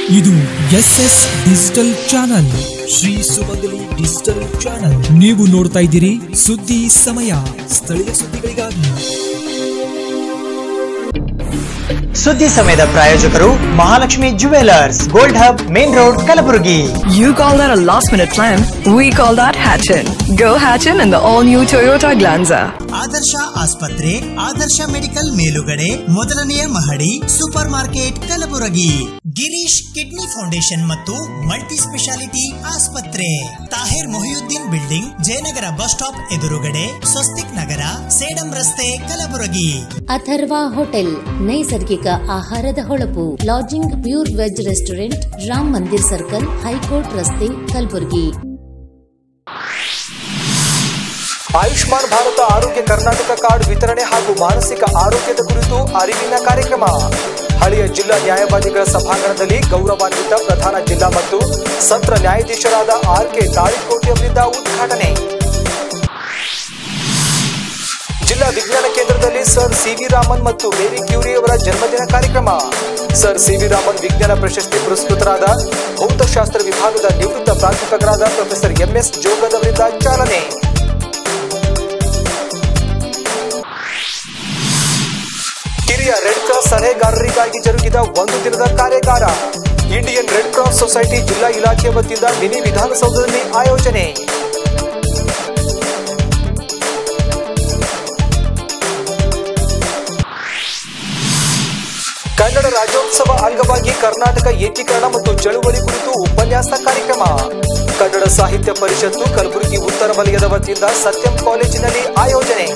ಇದು S S digital channel Shri Sumangali digital channel ನೀವು ನೋಡ್ತಾ ಇದ್ದೀರಿ ಸುದ್ದಿ ಸಮಯ ಸ್ಥಳೀಯ ಸುದ್ದಿಗಳಿಗಾಗಿ ಸುದ್ದಿ ಸಮಯದ ಪ್ರಾಯೋಜಕರು Mahalakshmi jewellers gold hub main road Kalaburagi You call that a last minute plan? We call that Hatchin. Go Hatchin in the all new Toyota Glanza. Adarsh ಆಸ್ಪತ್ರೆ ಆದರ್ಶ ಮೆಡಿಕಲ್ ಮೇಲುಗಡೆ ಮೊದಲನೆಯ ಮಹಡಿ super market Kalaburagi Girish kidney foundation ಮತ್ತು ಮಲ್ಟಿ ಸ್ಪೆಷಾಲಿಟಿ ಆಸ್ಪತ್ರೆ Tahir Mohiuddin building Jayanagar bus stop ಎದುರುಗಡೆ ಸ್ವಸ್ತಿಕ್ ನಗರ ಸೇಡಂ ರಸ್ತೆ Kalaburagi Atharva hotel ನೈಸರ್ಗಿಕ ಆಹಾರದ ಹೊಳಪು lodging pure veg restaurant Ram Mandir circle high court ರಸ್ತೆ ಕಲಬುರಗಿ ಆಯುಷ್ಮಾನ್ ಭಾರತ ಆರೋಗ್ಯ ಕರ್ನಾಟಕ ಕಾರ್ಡ್ ವಿತರಣೆ ಹಾಗೂ ಮಾನಸಿಕ ಆರೋಗ್ಯದ ಕುರಿತು ಅರಿವಿನ ಕಾರ್ಯಕ್ರಮ ಹಳೆಯ ಜಿಲ್ಲಾ ನ್ಯಾಯವಾದಿಗಳ ಸಭಾಂಗಣದಲ್ಲಿ ಗೌರವಾನ್ವಿತ ಪ್ರಧಾನ ಜಿಲ್ಲಾ ಮತ್ತು ಸತ್ರ ನ್ಯಾಯಾಧೀಶರಾದ ಆರ್ ಕೆ ತಾಳಿಕೋಟಿ ಅವರಿಂದ ಉದ್ಘಾಟನೆ ಜಿಲ್ಲಾ ವಿಜ್ಞಾನ ಕೇಂದ್ರದಲ್ಲಿ ಸರ್ ಸಿ ವಿ ರಾಮನ್ ಮತ್ತು ಮೇರಿ ಕ್ಯೂರಿ ಅವರ ಜನ್ಮದಿನ ಕಾರ್ಯಕ್ರಮ ಸರ್ ಸಿ ವಿ ರಾಮನ್ ವಿಜ್ಞಾನ ಪ್ರಶಸ್ತಿ ಪುರಸ್ಕೃತರಾದ ಭೌತಶಾಸ್ತ್ರ ವಿಭಾಗದ ನಿವೃತ್ತ ಪ್ರಾಧ್ಯಾಪಕರಾದ ಪ್ರೊಫೆಸರ್ ಎಂಎಸ್ ಜೋಗದ್ ಅವರಿಂದ ಚಾಲನೆ ಕಿರಿಯ ರೆಡ್ ಕ್ರಾಸ್ ಸಲಹೆಗಾರರಿಗಾಗಿ ಜರುಗಿದ ಒಂದು ದಿನದ ಕಾರ್ಯಾಗಾರ ಇಂಡಿಯನ್ ರೆಡ್ ಕ್ರಾಸ್ ಸೊಸೈಟಿ ಜಿಲ್ಲಾ ಇಲಾಖೆ ವತಿಯಿಂದ ಮಿನಿ ವಿಧಾನಸೌಧದಲ್ಲಿ ಆಯೋಜನೆ ಕನ್ನಡ ರಾಜ್ಯೋತ್ಸವ ಅಂಗವಾಗಿ ಕರ್ನಾಟಕ ಏಕೀಕರಣ ಮತ್ತು ಚಳುವಳಿ ಕುರಿತು ಉಪನ್ಯಾಸ ಕಾರ್ಯಕ್ರಮ ಕನ್ನಡ ಸಾಹಿತ್ಯ ಪರಿಷತ್ತು ಕಲಬುರಗಿ ಉತ್ತರ ವಲಯದ ವತಿಯಿಂದ ಸತ್ಯಂ ಕಾಲೇಜಿನಲ್ಲಿ ಆಯೋಜನೆ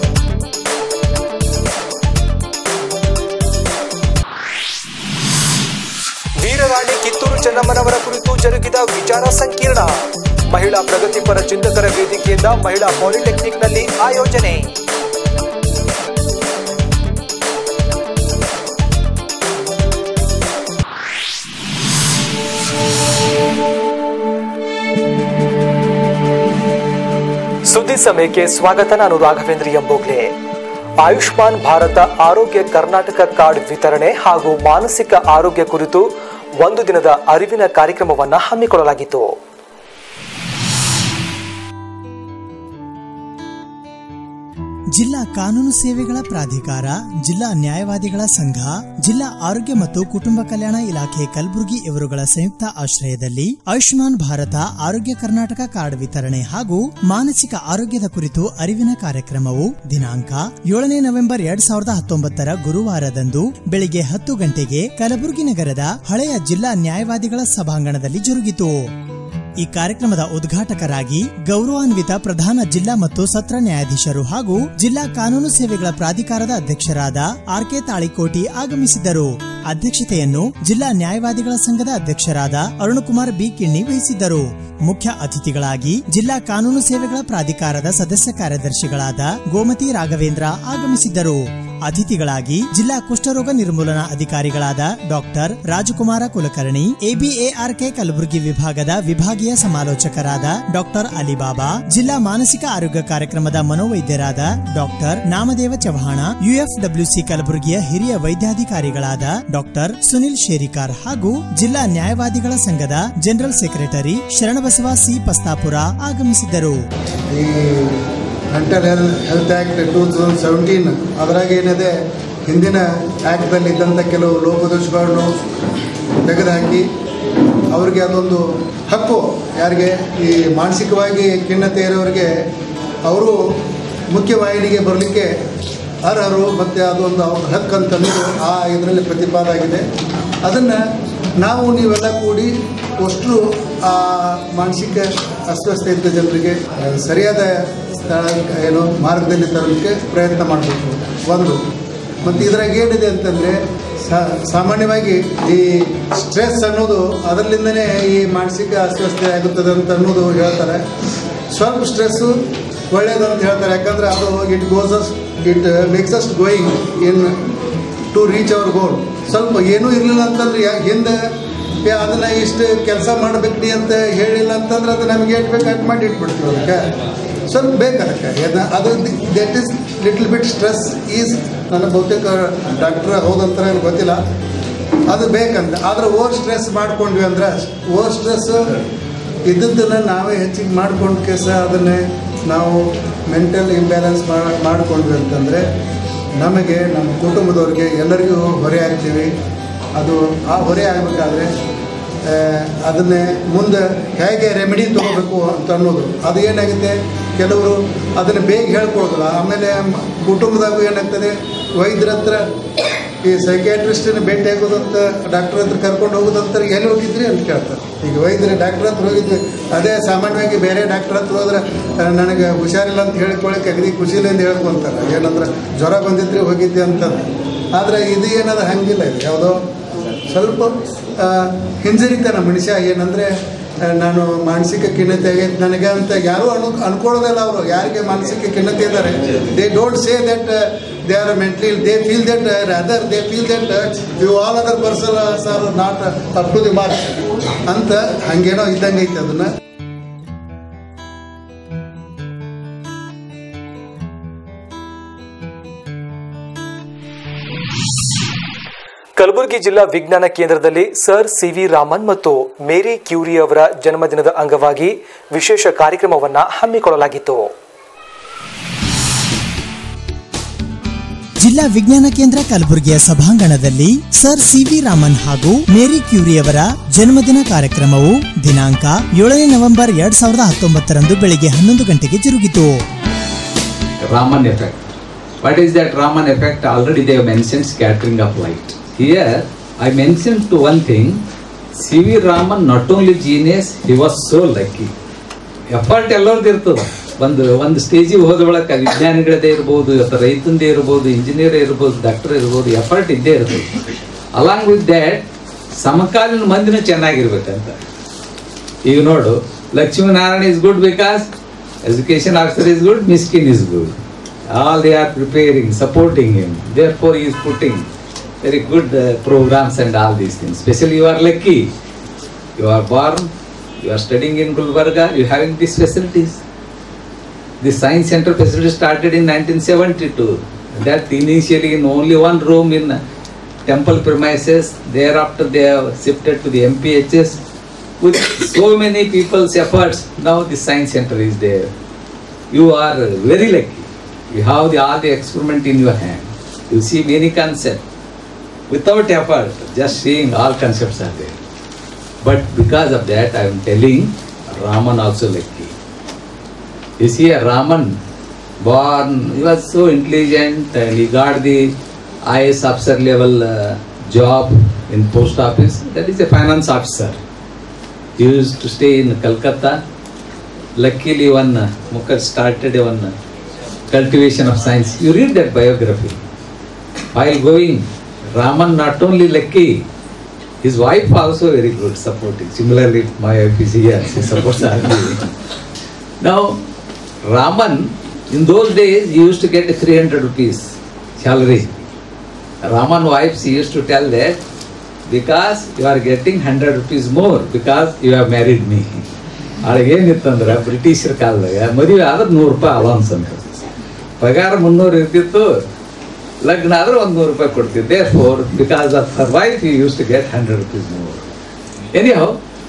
ವೀರರಾಣಿ ಕಿತ್ತೂರು ಚೆನ್ನಮ್ಮನವರ ಕುರಿತು ಜರುಗಿದ ವಿಚಾರ ಸಂಕಿರಣ ಮಹಿಳಾ ಪ್ರಗತಿಪರ ಚಿಂತಕರ ವೇದಿಕೆಯಿಂದ ಮಹಿಳಾ ಪಾಲಿಟೆಕ್ನಿಕ್ನಲ್ಲಿ ಆಯೋಜನೆ ಸುದ್ದಿ ಸಮಯಕ್ಕೆ ಸ್ವಾಗತ ನಾನು ರಾಘವೇಂದ್ರ ಎಂಬೋಗ್ಲೆ ಆಯುಷ್ಮಾನ್ ಭಾರತ ಆರೋಗ್ಯ ಕರ್ನಾಟಕ ಕಾರ್ಡ್ ವಿತರಣೆ ಹಾಗೂ ಮಾನಸಿಕ ಆರೋಗ್ಯ ಕುರಿತು ಒಂದು ದಿನದ ಅರಿವಿನ ಕಾರ್ಯಕ್ರಮವನ್ನ ಹಮ್ಮಿಕೊಳ್ಳಲಾಗಿತ್ತು ಜಿಲ್ಲಾ ಕಾನೂನು ಸೇವೆಗಳ ಪ್ರಾಧಿಕಾರ ಜಿಲ್ಲಾ ನ್ಯಾಯವಾದಿಗಳ ಸಂಘ ಜಿಲ್ಲಾ ಆರೋಗ್ಯ ಮತ್ತು ಕುಟುಂಬ ಕಲ್ಯಾಣ ಇಲಾಖೆ ಕಲಬುರಗಿ ಇವರುಗಳ ಸಂಯುಕ್ತ ಆಶ್ರಯದಲ್ಲಿ ಆಯುಷ್ಮಾನ್ ಭಾರತ ಆರೋಗ್ಯ ಕರ್ನಾಟಕ ಕಾರ್ಡ್ ವಿತರಣೆ ಹಾಗೂ ಮಾನಸಿಕ ಆರೋಗ್ಯದ ಕುರಿತು ಅರಿವಿನ ಕಾರ್ಯಕ್ರಮವು ದಿನಾಂಕ ಏಳನೇ ನವೆಂಬರ್ ಎರಡ್ ಸಾವಿರದ ಹತ್ತೊಂಬತ್ತರ ಗುರುವಾರದಂದು ಬೆಳಿಗ್ಗೆ ಹತ್ತು ಗಂಟೆಗೆ ಕಲಬುರಗಿ ನಗರದ ಹಳೆಯ ಜಿಲ್ಲಾ ನ್ಯಾಯವಾದಿಗಳ ಸಭಾಂಗಣದಲ್ಲಿ ಜರುಗಿತು ಈ ಕಾರ್ಯಕ್ರಮದ ಉದ್ಘಾಟಕರಾಗಿ ಗೌರವಾನ್ವಿತ ಪ್ರಧಾನ ಜಿಲ್ಲಾ ಮತ್ತು ಸತ್ರ ನ್ಯಾಯಾಧೀಶರು ಹಾಗೂ ಜಿಲ್ಲಾ ಕಾನೂನು ಸೇವೆಗಳ ಪ್ರಾಧಿಕಾರದ ಅಧ್ಯಕ್ಷರಾದ ಆರ್ ಕೆ ತಾಳಿಕೋಟಿ ಆಗಮಿಸಿದ್ದರು ಅಧ್ಯಕ್ಷತೆಯನ್ನು ಜಿಲ್ಲಾ ನ್ಯಾಯವಾದಿಗಳ ಸಂಘದ ಅಧ್ಯಕ್ಷರಾದ ಅರುಣಕುಮಾರ್ ಬಿ ಕಿಣ್ಣಿ ವಹಿಸಿದ್ದರು ಮುಖ್ಯ ಅತಿಥಿಗಳಾಗಿ ಜಿಲ್ಲಾ ಕಾನೂನು ಸೇವೆಗಳ ಪ್ರಾಧಿಕಾರದ ಸದಸ್ಯ ಕಾರ್ಯದರ್ಶಿಗಳಾದ ಗೋಮತಿ ರಾಘವೇಂದ್ರ ಆಗಮಿಸಿದ್ದರು ಅತಿಥಿಗಳಾಗಿ ಜಿಲ್ಲಾ ಕುಷ್ಠರೋಗ ನಿರ್ಮೂಲನಾ ಅಧಿಕಾರಿಗಳಾದ ಡಾಕ್ಟರ್ ರಾಜಕುಮಾರ ಕುಲಕರ್ಣಿ ಎಬಿಎಆರ್ಕೆ ಕಲಬುರಗಿ ವಿಭಾಗದ ವಿಭಾಗೀಯ ಸಮಾಲೋಚಕರಾದ ಡಾಕ್ಟರ್ ಅಲಿಬಾಬಾ ಜಿಲ್ಲಾ ಮಾನಸಿಕ ಆರೋಗ್ಯ ಕಾರ್ಯಕ್ರಮದ ಮನೋವೈದ್ಯರಾದ ಡಾಕ್ಟರ್ ನಾಮದೇವ ಚವ್ಹಾಣ ಯುಎಫ್ಡಬ್ಲ್ಯೂಸಿ ಕಲಬುರಗಿಯ ಹಿರಿಯ ವೈದ್ಯಾಧಿಕಾರಿಗಳಾದ ಡಾಕ್ಟರ್ ಸುನಿಲ್ ಶೇರಿಕಾರ್ ಹಾಗೂ ಜಿಲ್ಲಾ ನ್ಯಾಯವಾದಿಗಳ ಸಂಘದ general secretary Sharanabasava C Pastapur ಆಗಮಿಸಿದ್ದರು ಈ mental health health act two thousand seventeen ಅದರಾಗ ಏನಿದೆ ಹಿಂದಿನ ಆ್ಯಕ್ಟ್ದಲ್ಲಿ ಇದ್ದಂಥ ಕೆಲವು ಲೋಪದೋಷಗಳನ್ನು ತೆಗೆದುಹಾಕಿ ಅವ್ರಿಗೆ ಅದೊಂದು ಹಕ್ಕು ಯಾರಿಗೆ ಈ ಮಾನಸಿಕವಾಗಿ ಖಿನ್ನತೆ ಇರೋರಿಗೆ ಅವರು ಮುಖ್ಯವಾಹಿನಿಗೆ ಬರಲಿಕ್ಕೆ ಅರ್ಹರು ಮತ್ತು ಅದೊಂದು ಅವ್ರ ಹಕ್ಕು ಅಂತಂದು ಆ ಇದರಲ್ಲಿ ಪ್ರತಿಪಾದಾಗಿದೆ ಅದನ್ನು ನಾವು ನೀವೆಲ್ಲ ಕೂಡಿ ಅಷ್ಟು ಆ ಮಾನಸಿಕ ಅಸ್ವಸ್ಥತೆ ಇದ್ದ ಜನರಿಗೆ ಆ, ಸರಿಯಾದ ಸ್ಥಳ ಏನು ಮಾರ್ಗದಲ್ಲಿ ತರಲಿಕ್ಕೆ ಪ್ರಯತ್ನ ಮಾಡಬೇಕು ಒಂದು ಮತ್ತು ಇದ್ರಾಗ ಏನಿದೆ ಅಂತಂದರೆ ಸಾಮಾನ್ಯವಾಗಿ ಈ ಸ್ಟ್ರೆಸ್ ಅನ್ನೋದು ಅದರಲ್ಲಿಂದನೇ ಈ ಮಾನಸಿಕ ಅಸ್ವಸ್ಥತೆ ಆಗುತ್ತದೆ ಅಂತ ಅನ್ನೋದು ಹೇಳ್ತಾರೆ ಸ್ವಲ್ಪ ಸ್ಟ್ರೆಸ್ಸು ಒಳ್ಳೇದು ಅಂತ ಹೇಳ್ತಾರೆ ಯಾಕಂದರೆ ಅದು it goes as it makes us going in to reach our goal ಸ್ವಲ್ಪ ಏನೂ ಇರಲಿಲ್ಲ ಅಂತಂದ್ರೆ ಯಾ ಹಿಂದೆ ಏ ಅದನ್ನು ಇಷ್ಟು ಕೆಲಸ ಮಾಡಬೇಕ್ರಿ ಅಂತ ಹೇಳಿಲ್ಲ ಅಂತಂದ್ರೆ ಅದು ನಮಗೆ ಎಷ್ಟು ಬೇಕು ಅಷ್ಟು ಮಾಡಿ ಇಟ್ಬಿಡ್ತೀವಿ ಅದಕ್ಕೆ ಸ್ವಲ್ಪ ಬೇಕು ಅದಕ್ಕೆ ಏನ- ಅದು that is little bit stress is ನನ್ನ ಬಹುತೇಕ ಡಾಕ್ಟ್ರ್ ಹೌದಂತಾರೆ ಗೊತ್ತಿಲ್ಲ ಅದು ಬೇಕಂತ ಆದ್ರೆ ಓವರ್ ಸ್ಟ್ರೆಸ್ ಮಾಡ್ಕೊಂಡ್ವಿ ಅಂದ್ರೆ ಓವರ್ ಸ್ಟ್ರೆಸ್ ಇದ್ದದ್ದನ್ನು ನಾವೇ ಹೆಚ್ಚಿಗೆ ಮಾಡ್ಕೊಂಡು ಕೇಸ ಅದನ್ನೇ ನಾವು ಮೆಂಟಲ್ ಇಂಬ್ಯಾಲೆನ್ಸ್ ಮಾಡಿಕೊಂಡ್ವಿ ಅಂತಂದರೆ ನಮಗೆ ನಮ್ಮ ಕುಟುಂಬದವ್ರಿಗೆ ಎಲ್ಲರಿಗೂ ಹೊರೆ ಆಗ್ತೀವಿ ಅದು ಆ ಹೊರೆ ಆಗಬೇಕಾದ್ರೆ ಅದನ್ನೇ ಮುಂದೆ ಹೇಗೆ ರೆಮಿಡಿ ತೊಗೋಬೇಕು ಅಂತ ಅನ್ನೋದು ಅದು ಏನಾಗುತ್ತೆ ಕೆಲವರು ಅದನ್ನು ಬೇಗ ಹೇಳ್ಕೊಡೋದಿಲ್ಲ ಆಮೇಲೆ ಮ- ಕುಟುಂಬದಾಗೂ ಏನಾಗ್ತದೆ ವೈದ್ಯರ ಹತ್ರ ಈ ಸೈಕ್ಯಾಟ್ರಿಸ್ಟನ್ನ ಭೇಟಿ ಆಗೋದಂತ ಡಾಕ್ಟರ್ ಹತ್ರ ಕರ್ಕೊಂಡು ಹೋಗೋದಂತ ಎಲ್ಲಿ ಹೋಗಿದ್ರಿ ಅಂತ ಕೇಳ್ತಾರೆ ಈಗ ವೈದ್ಯರು ಡಾಕ್ಟರ್ ಹತ್ರ ಹೋಗಿದ್ವಿ ಅದೇ ಸಾಮಾನ್ಯವಾಗಿ ಬೇರೆ ಡಾಕ್ಟರ್ ಹತ್ರ ಹೋದ್ರೆ ಆ, ನನಗೆ ಹುಷಾರಿಲ್ಲ ಅಂತ ಹೇಳ್ಕೊಳ್ಳಿ ಅಗದಿ ಖುಷಿಲ್ಲ ಅಂತ ಹೇಳ್ಕೊಂತಾರೆ ಏನಂದ್ರೆ ಜ್ವರ ಬಂದಿದ್ರೆ ಹೋಗಿದ್ದೆ ಅಂತ ಆದರೆ ಇದು ಏನದ ಹಂಗಿಲ್ಲ ಇದು ಯಾವುದೋ ಸ್ವಲ್ಪ ಆ, ಹಿಂಜರಿತಾನ ಮನುಷ್ಯ ಏನಂದರೆ ನಾನು ಮಾನಸಿಕ ಖಿನ್ನತೆ ಆಗೈತೆ ನನಗೆ ಅಂತ ಯಾರೂ ಅನು ಅನ್ಕೊಳ್ಳೋದಿಲ್ಲ ಅವರು ಯಾರಿಗೆ ಮಾನಸಿಕ ಖಿನ್ನತೆ ಇದ್ದಾರೆ they don't say that they are mentally they feel that other they feel that you all other person are not up to the mark ಅಂತ ಹಂಗೇನೋ ಇದ್ದಂಗೆ ಐತೆ ಅದನ್ನು ಕಲಬುರಗಿ ಜಿಲ್ಲಾ ವಿಜ್ಞಾನ ಕೇಂದ್ರದಲ್ಲಿ ಸರ್ ಸಿ ವಿ ರಾಮನ್ ಮತ್ತು ಮೇರಿ ಕ್ಯೂರಿ ಅವರ ಜನ್ಮದಿನದ ಅಂಗವಾಗಿ ವಿಶೇಷ ಕಾರ್ಯಕ್ರಮವನ್ನ ಹಮ್ಮಿಕೊಳ್ಳಲಾಗಿತ್ತು ಜಿಲ್ಲಾ ವಿಜ್ಞಾನ ಕೇಂದ್ರ ಕಲಬುರಗಿಯ ಸಭಾಂಗಣದಲ್ಲಿ ಸರ್ ಸಿ ವಿ ರಾಮನ್ ಹಾಗೂ ಮೇರಿ ಕ್ಯೂರಿ ಅವರ ಜನ್ಮದಿನ ಕಾರ್ಯಕ್ರಮವು ದಿನಾಂಕ ಏಳನೇ ನವೆಂಬರ್ ಎರಡ್ ಸಾವಿರದ ಹತ್ತೊಂಬತ್ತರಂದು ಬೆಳಿಗ್ಗೆ ಹನ್ನೊಂದು ಗಂಟೆಗೆ ಜರುಗಿತು Raman effect. What is that Raman effect? Already they have mentioned scattering of light. Here, I mentioned to one thing, C.V. Raman not only genius, he was so lucky. Effort ಎಲ್ಲರದ್ದು ಇರ್ತದೆ ಒಂದು ಒಂದು ಸ್ಟೇಜಿಗೆ ಹೋದ ಒಳಗೆ ವಿಜ್ಞಾನಿಗಳದೇ ಇರ್ಬೋದು ಅಥವಾ ರೈತಂದೇ ಇರ್ಬೋದು ಇಂಜಿನಿಯರ್ ಇರ್ಬೋದು ಡಾಕ್ಟರ್ ಇರ್ಬೋದು ಎಫರ್ಟ್ ಇದ್ದೇ ಇರ್ತದೆ ಅಲಾಂಗ್ ವಿತ್ ದ್ಯಾಟ್ ಸಮಕಾಲೀನ ಮಂದಿನೂ ಚೆನ್ನಾಗಿರ್ಬೇಕಂತ ಈಗ ನೋಡು Lakshminarayana is good because education officer is good Miskin is good all they are preparing supporting him therefore is putting very good programmes and all these things specially you are lucky you are born you are studying in Gulbarga you having these facilities The science center facility started in 1972. That initially in only one room in temple premises. Thereafter they have shifted to the MPHS. With so many people's efforts, now the science center is there. You are very lucky. You have the, all the experiment in your hand. You see many concepts. Without effort, just seeing all concepts are there. But because of that, I am telling Raman also lucky. You see, a Raman, born, he was so intelligent and he got the IS officer level uh, job in post office. That is a finance officer. He used to stay in Calcutta. Luckily, one uh, Mukhar started one uh, cultivation of science. You read that biography. While going, Raman not only lucky, his wife also very good, supporting. Similarly, my wife is here, she supports army. Now, Raman, in those days, he used to get 300 rupees salary. Raman wife, she used to tell that because you are getting 100 rupees more because you have married me. ಅವಳಿಗೆ ಏನಿತ್ತಂದ್ರೆ ಬ್ರಿಟಿಷರ ಕಾಲದಾಗ ಮದುವೆ ಆದ್ರೆ ನೂರು ರೂಪಾಯಿ ಅವಾನ್ಸ್ ಅಂತ ಪಗಾರ ಮುನ್ನೂರು ಇರ್ತಿತ್ತು ಲಗ್ನ ಆದ್ರೆ ಒಂದು ನೂರು ರೂಪಾಯಿ ಕೊಡ್ತಿದ್ದೆ for because of her wife you use to get hundred rupees more anyhow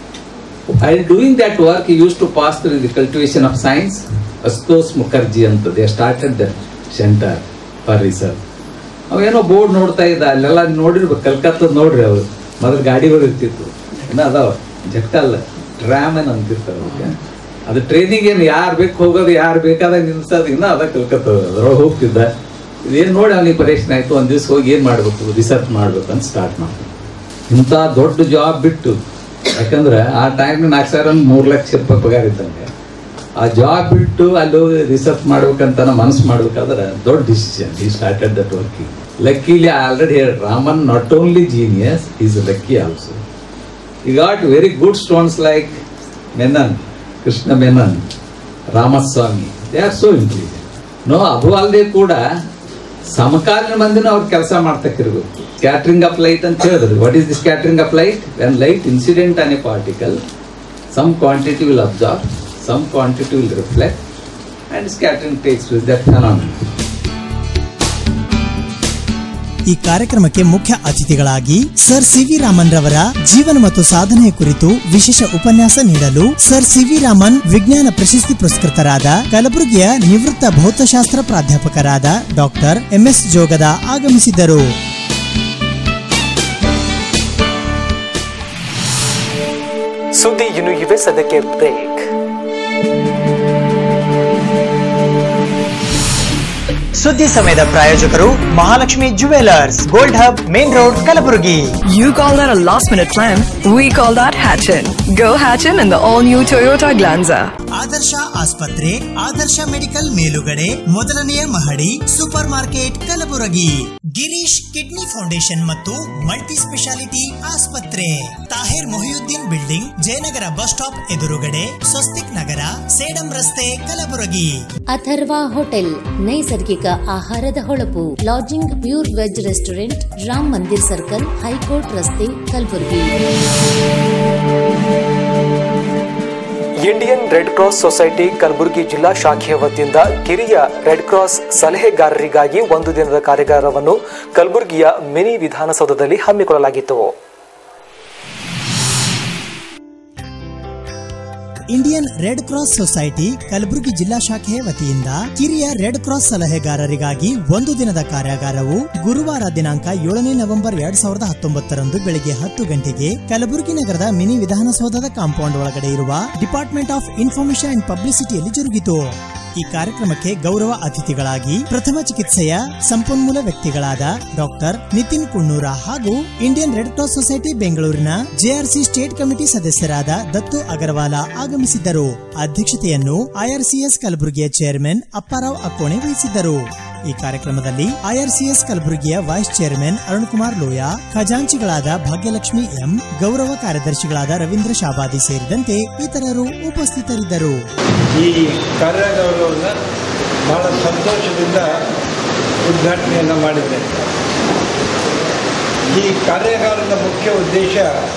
While doing that work, he used to pass through the cultivation of science. Astos Mukherjee ಅಂತ they started the center for research. ಅವೇನೋ board ನೋಡ್ತಾ ಇದ್ದ ಅಲ್ಲೆಲ್ಲ ನೋಡಿರ್ಬೇಕು ಕಲ್ಕತ್ತದ ನೋಡ್ರಿ ಅವ್ರು ಮೊದಲು ಗಾಡಿಗಳು ಇರ್ತಿತ್ತು ಇನ್ನ ಅದಾವ ಜಟ್ಟಲ್ಲ ಟ್ರಾಮ್ ಏನ್ ಅಂತಿರ್ತಾರೆ ಅವಕ್ಕೆ ಅದು ಟ್ರೈನಿಗೆ ಏನು ಯಾರು ಬೇಕು ಹೋಗೋದು ಯಾರು ಬೇಕಾದಾಗ ನಿಲ್ಸೋದು ಇನ್ನ ಅದ ಕಲ್ಕತ್ತ ಅದ್ರೊಳಗೆ ಹೋಗ್ತಿದ್ದ ಇದೇನು ನೋಡಿ ಅವನಿಗೆ ಪರೀಕ್ಷೆ ಆಯ್ತು ಒಂದ್ ದಿವ್ಸ ಹೋಗಿ ಏನು ಮಾಡ್ಬೇಕು ರಿಸರ್ಚ್ ಮಾಡ್ಬೇಕು ಅಂತ ಸ್ಟಾರ್ಟ್ ಮಾಡ್ಬೇಕು ಇಂಥ ದೊಡ್ಡ ಜಾಬ್ ಬಿಟ್ಟು ಯಾಕಂದ್ರೆ ಆ ಟೈಮ್ ನಾಲ್ಕು ಸಾವಿರ ಮೂರು ಲಕ್ಷ ರೂಪಾಯಿ ಪಗಾರ ಇದ್ದಂಗೆ ಆ ಜಾಬ್ ಬಿಟ್ಟು ಅಲ್ಲಿ ಹೋಗಿ ರಿಸರ್ಚ್ ಮಾಡ್ಬೇಕಂತ ಮನಸ್ಸು ಮಾಡ್ಬೇಕಾದ್ರೆ ದೊಡ್ಡ decision he started that working luckily already ಹೇಳಿ Raman not only genius is lucky also he got very good stones like Menon Krishna Menon Ramaswamy they are so intelligent no ಅದು ಅಲ್ಲದೆ ಕೂಡ ಸಮಕಾಲೀನ ಮಂದಿನ ಅವ್ರು ಕೆಲಸ ಮಾಡ್ತಕ್ಕಿರ್ಬೇಕು ಸ್ಕ್ಯಾಟ್ರಿಂಗ್ ಆಫ್ ಲೈಟ್ ಅಂತ ಹೇಳಿದ್ರು what is the scattering of light when light incident on a particle some quantity will absorb some quantity will reflect and scattering takes with that phenomena ಈ ಕಾರ್ಯಕ್ರಮಕ್ಕೆ ಮುಖ್ಯ ಅತಿಥಿಗಳಾಗಿ ಸರ್ ಸಿ ವಿ ರಾಮನ್ ರವರ ಜೀವನ ಮತ್ತು ಸಾಧನೆಯ ಕುರಿತು ವಿಶೇಷ ಉಪನ್ಯಾಸ ನೀಡಲು ಸರ್ ಸಿ ವಿ ರಾಮನ್ ವಿಜ್ಞಾನ ಪ್ರಶಸ್ತಿ ಪುರಸ್ಕೃತರಾದ ಕಲಬುರಗಿಯ ನಿವೃತ್ತ ಭೌತಶಾಸ್ತ್ರ ಪ್ರಾಧ್ಯಾಪಕರಾದ ಡಾಕ್ಟರ್ ಎಂಎಸ್ ಜೋಗದ ಆಗಮಿಸಿದ್ದರು ಸುದ್ದಿ ಇನ್ನು ಇವೆ ಸದ್ಯಕ್ಕೆ ಬ್ರೇಕ್ ಸುದ್ದಿ ಸಮಯದ ಪ್ರಾಯೋಜಕರು Mahalakshmi jewellers gold hub main road Kalaburagi You call that a last minute plan? We call that Hatchin. Go Hatchin in the all new Toyota Glanza. Adarsh ಆಸ್ಪತ್ರೆ ಆದರ್ಶ ಮೆಡಿಕಲ್ ಮೇಲುಗಡೆ ಮೊದಲನೆಯ ಮಹಡಿ super market Kalaburagi Girish kidney foundation ಮತ್ತು ಮಲ್ಟಿ ಸ್ಪೆಷಾಲಿಟಿ ಆಸ್ಪತ್ರೆ Tahir Mohiuddin building Jayanagar bus stop ಎದುರುಗಡೆ ಸ್ವಸ್ತಿಕ್ ನಗರ ಸೇಡಂ ರಸ್ತೆ Kalaburagi Atharva hotel ನೈಸರ್ಗಿಕ ಆಹಾರದ ಹೊಳಪು lodging pure veg restaurant Ram Mandir circle high court ರಸ್ತೆ Kalaburagi Indian red cross society Kalaburagi ಜಿಲ್ಲಾ ಶಾಖೆಯ ವತಿಯಿಂದ ಕಿರಿಯ ರೆಡ್ ಕ್ರಾಸ್ ಸಲಹೆಗಾರರಿಗಾಗಿ ಒಂದು ದಿನದ ಕಾರ್ಯಾಗಾರವನ್ನು ಕಲಬುರಗಿಯ ಮಿನಿ ವಿಧಾನಸೌಧದಲ್ಲಿ ಹಮ್ಮಿಕೊಳ್ಳಲಾಗಿತ್ತು Indian red cross society Kalaburagi ಜಿಲ್ಲಾ ಶಾಖೆಯ ವತಿಯಿಂದ ಕಿರಿಯ ರೆಡ್ ಕ್ರಾಸ್ ಸಲಹೆಗಾರರಿಗಾಗಿ ಒಂದು ದಿನದ ಕಾರ್ಯಾಗಾರವು ಗುರುವಾರ ದಿನಾಂಕ ಏಳನೇ ನವೆಂಬರ್ ಎರಡ್ ಸಾವಿರದ ಹತ್ತೊಂಬತ್ತರಂದು ಬೆಳಗ್ಗೆ ಹತ್ತು ಗಂಟೆಗೆ ಕಲಬುರಗಿ ನಗರದ ಮಿನಿ ವಿಧಾನಸೌಧದ ಕಾಂಪೌಂಡ್ ಒಳಗಡೆ ಇರುವ ಡಿಪಾರ್ಟ್ಮೆಂಟ್ ಆಫ್ ಇನ್ಫಾರ್ಮೇಶನ್ ಅಂಡ್ ಪಬ್ಲಿಸಿಟಿಯಲ್ಲಿ ಜರುಗಿತು ಈ ಕಾರ್ಯಕ್ರಮಕ್ಕೆ ಗೌರವ ಅತಿಥಿಗಳಾಗಿ ಪ್ರಥಮ ಚಿಕಿತ್ಸೆಯ ಸಂಪನ್ಮೂಲ ವ್ಯಕ್ತಿಗಳಾದ ಡಾಕ್ಟರ್ ನಿತಿನ್ ಕುಣ್ಣೂರ ಹಾಗೂ ಇಂಡಿಯನ್ ರೆಡ್ ಕ್ರಾಸ್ ಸೊಸೈಟಿ ಬೆಂಗಳೂರಿನ ಜೆಆರ್ಸಿ ಸ್ಟೇಟ್ ಕಮಿಟಿ ಸದಸ್ಯರಾದ ದತ್ತು ಅಗರ್ವಾಲ ಆಗಮಿಸಿದ್ದರು ಅಧ್ಯಕ್ಷತೆಯನ್ನು ಐಆರ್ಸಿಎಸ್ ಕಲಬುರಗಿಯ ಚೇರ್ಮನ್ ಅಪ್ಪಾರಾವ್ ಅಕ್ಕೋಣೆ ವಹಿಸಿದ್ದರು ಈ ಕಾರ್ಯಕ್ರಮದಲ್ಲಿ ಐಆರ್ಸಿಎಸ್ ಕಲಬುರಗಿಯ ವೈಸ್ ಚೇರ್ಮನ್ ಅರುಣ್ ಕುಮಾರ್ ಲೋಯಾ ಖಜಾಂಚಿಗಳಾದ ಭಾಗ್ಯಲಕ್ಷ್ಮಿ ಎಂ ಗೌರವ ಕಾರ್ಯದರ್ಶಿಗಳಾದ ರವೀಂದ್ರ ಶಾಬಾದಿ ಸೇರಿದಂತೆ ಇತರರು ಉಪಸ್ಥಿತರಿದ್ದರು ಈ ಕಾರ್ಯಾಗಾರವನ್ನು ಬಹಳ ಸಂತೋಷದಿಂದ ಉದ್ಘಾಟನೆಯನ್ನು ಮಾಡಿದ್ದೇನೆ ಈ ಕಾರ್ಯಾಗಾರದ ಮುಖ್ಯ ಉದ್ದೇಶ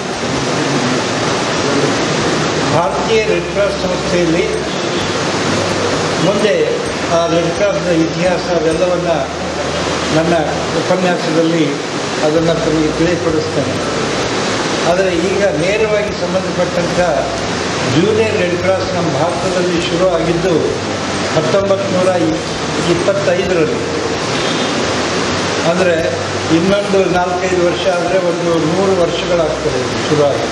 ಭಾರತೀಯ ರೆಡ್ ಕ್ರಾಸ್ ಸಂಸ್ಥೆಯಲ್ಲಿ ಮುಂದೆ ಆ ರೆಡ್ ಕ್ರಾಸ್ನ ಇತಿಹಾಸ ಅವೆಲ್ಲವನ್ನು ನನ್ನ ಉಪನ್ಯಾಸದಲ್ಲಿ ಅದನ್ನು ತಮಗೆ ತಿಳಿಪಡಿಸ್ತೇನೆ ಆದರೆ ಈಗ ನೇರವಾಗಿ ಸಂಬಂಧಪಟ್ಟಂಥ ಜೂನಿಯರ್ ರೆಡ್ ಕ್ರಾಸ್ ನಮ್ಮ ಭಾರತದಲ್ಲಿ ಶುರು ಆಗಿದ್ದು ಹತ್ತೊಂಬತ್ತು ನೂರ ಇಪ್ಪತ್ತೈದರಲ್ಲಿ ಅಂದರೆ ಇನ್ನೊಂದು ನಾಲ್ಕೈದು ವರ್ಷ ಆದರೆ ಒಂದು ನೂರು ವರ್ಷಗಳಾಗ್ತದೆ ಇದು ಶುರುವಾಗಿ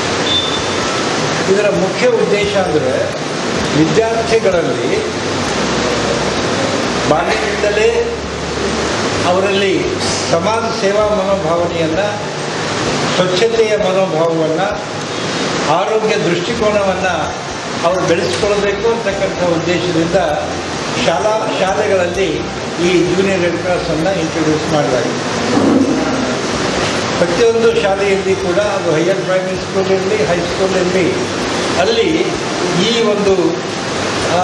ಇದರ ಮುಖ್ಯ ಉದ್ದೇಶ ಅಂದರೆ ವಿದ್ಯಾರ್ಥಿಗಳಲ್ಲಿ ಬಾಲ್ಯದಿಂದಲೇ ಅವರಲ್ಲಿ ಸಮಾಜ ಸೇವಾ ಮನೋಭಾವನೆಯನ್ನು ಸ್ವಚ್ಛತೆಯ ಮನೋಭಾವವನ್ನು ಆರೋಗ್ಯ ದೃಷ್ಟಿಕೋನವನ್ನು ಅವರು ಬೆಳೆಸ್ಕೊಳ್ಬೇಕು ಅಂತಕ್ಕಂಥ ಉದ್ದೇಶದಿಂದ ಶಾಲಾ ಶಾಲೆಗಳಲ್ಲಿ ಈ ಜೂನಿಯರ್ ರೆಡ್ ಕ್ರಾಸನ್ನು ಇಂಟ್ರೊಡ್ಯೂಸ್ ಮಾಡಲಾಗಿದೆ ಪ್ರತಿಯೊಂದು ಶಾಲೆಯಲ್ಲಿ ಕೂಡ ಅದು ಹೈಯರ್ ಪ್ರೈಮರಿ ಸ್ಕೂಲ್ ಇರಲಿ ಹೈಸ್ಕೂಲ್ ಇರಲಿ ಅಲ್ಲಿ ಈ ಒಂದು ಆ,